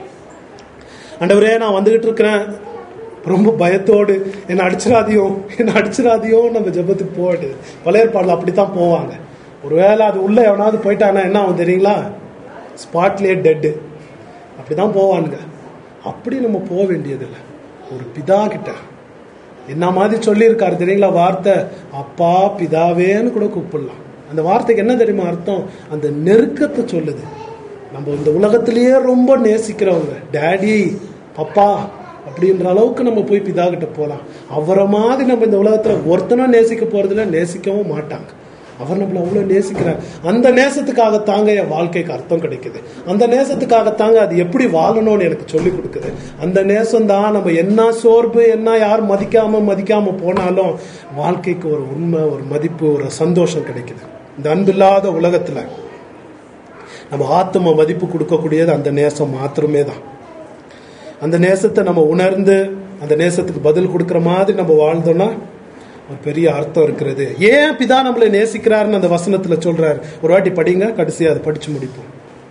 ஆண்டவரே நான் வந்துகிட்டு இருக்கிறேன் ரொம்ப பயத்தோடு என்னை அடிச்சிடாதியோ என்னை அடிச்சிடாதியோ நம்ம ஜெபத்துக்கு போயிட்டு பழைய பாடல அப்படித்தான் போவாங்க ஒருவேளை அது உள்ள எவனாவது போயிட்டானா என்ன ஆகும் தெரியுங்களா ஸ்பாட்லேயே டெட்டு அப்படிதான் போவானுங்க அப்படி நம்ம போக வேண்டியதில்லை ஒரு பிதா கிட்ட என்ன மாதிரி சொல்லியிருக்காரு தெரியுங்களா வார்த்தை அப்பா பிதாவேன்னு கூட கூப்பிடலாம் அந்த வார்த்தைக்கு என்ன தெரியுமா அர்த்தம் அந்த நெருக்கத்தை சொல்லுது நம்ம இந்த உலகத்திலேயே ரொம்ப நேசிக்கிறவங்க டேடி பப்பா அப்படின்ற அளவுக்கு நம்ம போய் பிதா கிட்ட போகலாம் அவரை மாதிரி நம்ம இந்த உலகத்துல ஒருத்தனும் நேசிக்க போறதில்ல நேசிக்கவும் மாட்டாங்க அவர் நம்மளை அவ்வளவு நேசிக்கிறார் அந்த நேசத்துக்காக தாங்க என் வாழ்க்கைக்கு அர்த்தம் கிடைக்குது அந்த நேசத்துக்காக தாங்க அது எப்படி வாழணும்னு எனக்கு சொல்லி கொடுக்குது அந்த நேசம் தான் நம்ம என்ன சோர்வு என்ன யார் மதிக்காம மதிக்காம போனாலும் வாழ்க்கைக்கு ஒரு உண்மை ஒரு மதிப்பு ஒரு சந்தோஷம் கிடைக்குது இந்த அன்பில்லாத உலகத்துல நம்ம ஆத்ம மதிப்பு கொடுக்கக்கூடியது அந்த நேசம் மாத்திரமே தான் அந்த நேசத்தை நம்ம உணர்ந்து அந்த நேசத்துக்கு பதில் கொடுக்கிற மாதிரி நம்ம வாழ்ந்தோம்னா ஒரு பெரிய அர்த்தம் இருக்கிறது ஏன் பிதா நம்மளை நேசிக்கிறாருன்னு அந்த வசனத்துல சொல்றாரு ஒரு வாட்டி படிங்க கடைசியா அதை படிச்சு முடிப்போம்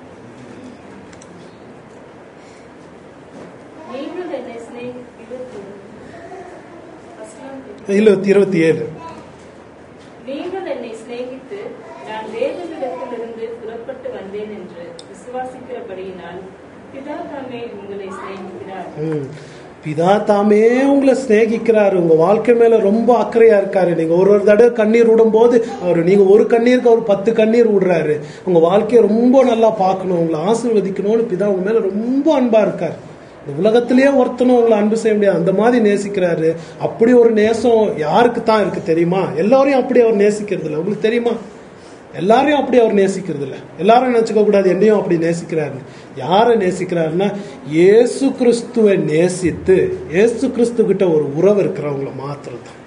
நீங்கள் என்னை சிநேகி- இருபத்தி வசனம் இருபத்தி இருபத்தி ஏழு நீங்கள் என்னை சிநேகித்து நான் வேதனிடத்திலிருந்து புறப்பட்டு வந்தேன் என்று விசுவாசிக்கிறபடியினால் பிதா தாமே உங்களை சிநேகிக்கிறார் ம். பிதா தாமே உங்களை சிநேகிக்கிறாரு உங்க வாழ்க்கை மேல ரொம்ப அக்கறையா இருக்காரு நீங்க ஒரு ஒரு தடவை கண்ணீர் விடும் போது அவர் நீங்க ஒரு கண்ணீருக்கு அவர் பத்து கண்ணீர் விடுறாரு உங்க வாழ்க்கையை ரொம்ப நல்லா பார்க்கணும் உங்களை ஆசீர்வதிக்கணும்னு பிதா உங்க மேல ரொம்ப அன்பா இருக்காரு இந்த உலகத்திலேயே ஒருத்தனும் உங்களை அன்பு செய்ய முடியாது அந்த மாதிரி நேசிக்கிறாரு அப்படி ஒரு நேசம் யாருக்கு தான் இருக்கு தெரியுமா எல்லாரையும் அப்படி அவர் நேசிக்கிறது இல்லை உங்களுக்கு தெரியுமா எல்லாரையும் அப்படி அவர் நேசிக்கிறது இல்லை எல்லாரும் நினைச்சுக்க கூடாது என்னையும் அப்படி நேசிக்கிறாரு யாரை நேசிக்கிறாருன்னா இயேசு கிறிஸ்துவை நேசித்து இயேசு கிறிஸ்து கிட்ட ஒரு உறவு இருக்கிறவங்கள மாத்திரம் தான்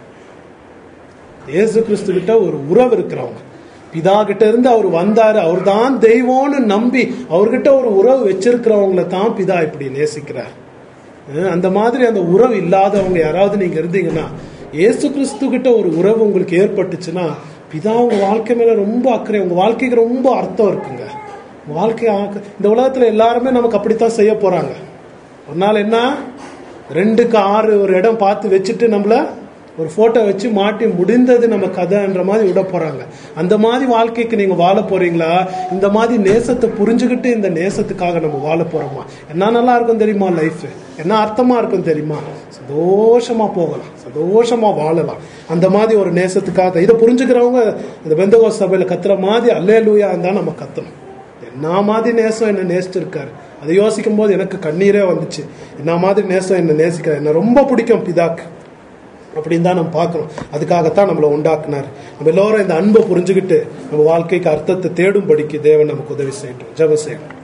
இயேசு கிறிஸ்து கிட்ட ஒரு உறவு இருக்கிறவங்க பிதா கிட்ட இருந்து அவர் வந்தாரு அவர் தான் தெய்வம்னு நம்பி அவர்கிட்ட ஒரு உறவு வச்சிருக்கிறவங்கள தான் பிதா இப்படி நேசிக்கிறார் அஹ் அந்த மாதிரி அந்த உறவு இல்லாதவங்க யாராவது நீங்க இருந்தீங்கன்னா இயேசு கிறிஸ்து கிட்ட ஒரு உறவு உங்களுக்கு ஏற்பட்டுச்சுன்னா பிதா உங்க வாழ்க்கை மேல ரொம்ப அக்கறை உங்க வாழ்க்கைக்கு ரொம்ப அர்த்தம் இருக்குங்க உங்க வாழ்க்கை ஆக்க- இந்த உலகத்துல எல்லாருமே நமக்கு அப்படித்தான் செய்ய போறாங்க ஒரு நாள் என்ன ரெண்டுக்கு ஆறு ஒரு இடம் பார்த்து வச்சுட்டு நம்மள ஒரு போட்டோ வச்சு மாட்டி முடிந்தது நம்ம கதைன்ற மாதிரி விட போறாங்க அந்த மாதிரி வாழ்க்கைக்கு நீங்க வாழ போறீங்களா இந்த மாதிரி நேசத்தை புரிஞ்சுக்கிட்டு இந்த நேசத்துக்காக நம்ம வாழ போறோமா என்ன நல்லா இருக்கும் தெரியுமா லைஃப் என்ன அர்த்தமா இருக்கும் தெரியுமா சந்தோஷமா போகலாம் சந்தோஷமா வாழலாம் அந்த மாதிரி ஒரு நேசத்துக்காக இதை புரிஞ்சுக்கிறவங்க இந்த பெந்தகோஸ் சபையில கத்துற மாதிரி அல்லே லூயா தான் நம்ம கத்தணும் என்ன மாதிரி நேசம் என்ன நேசிச்சிருக்காரு அதை யோசிக்கும் போது எனக்கு கண்ணீரே வந்துச்சு என்ன மாதிரி நேசம் என்ன நேசிக்கிறார் என்ன ரொம்ப பிடிக்கும் பிதாக்கு அப்படின்னு தான் நம்ம பார்க்கணும் அதுக்காகத்தான் நம்மளை உண்டாக்குனார் நம்ம எல்லோரும் இந்த அன்பை புரிஞ்சுக்கிட்டு நம்ம வாழ்க்கைக்கு அர்த்தத்தை தேடும்படிக்கு தேவன் நமக்கு உதவி செய்யட்டும் ஜெபம் செய்யணும்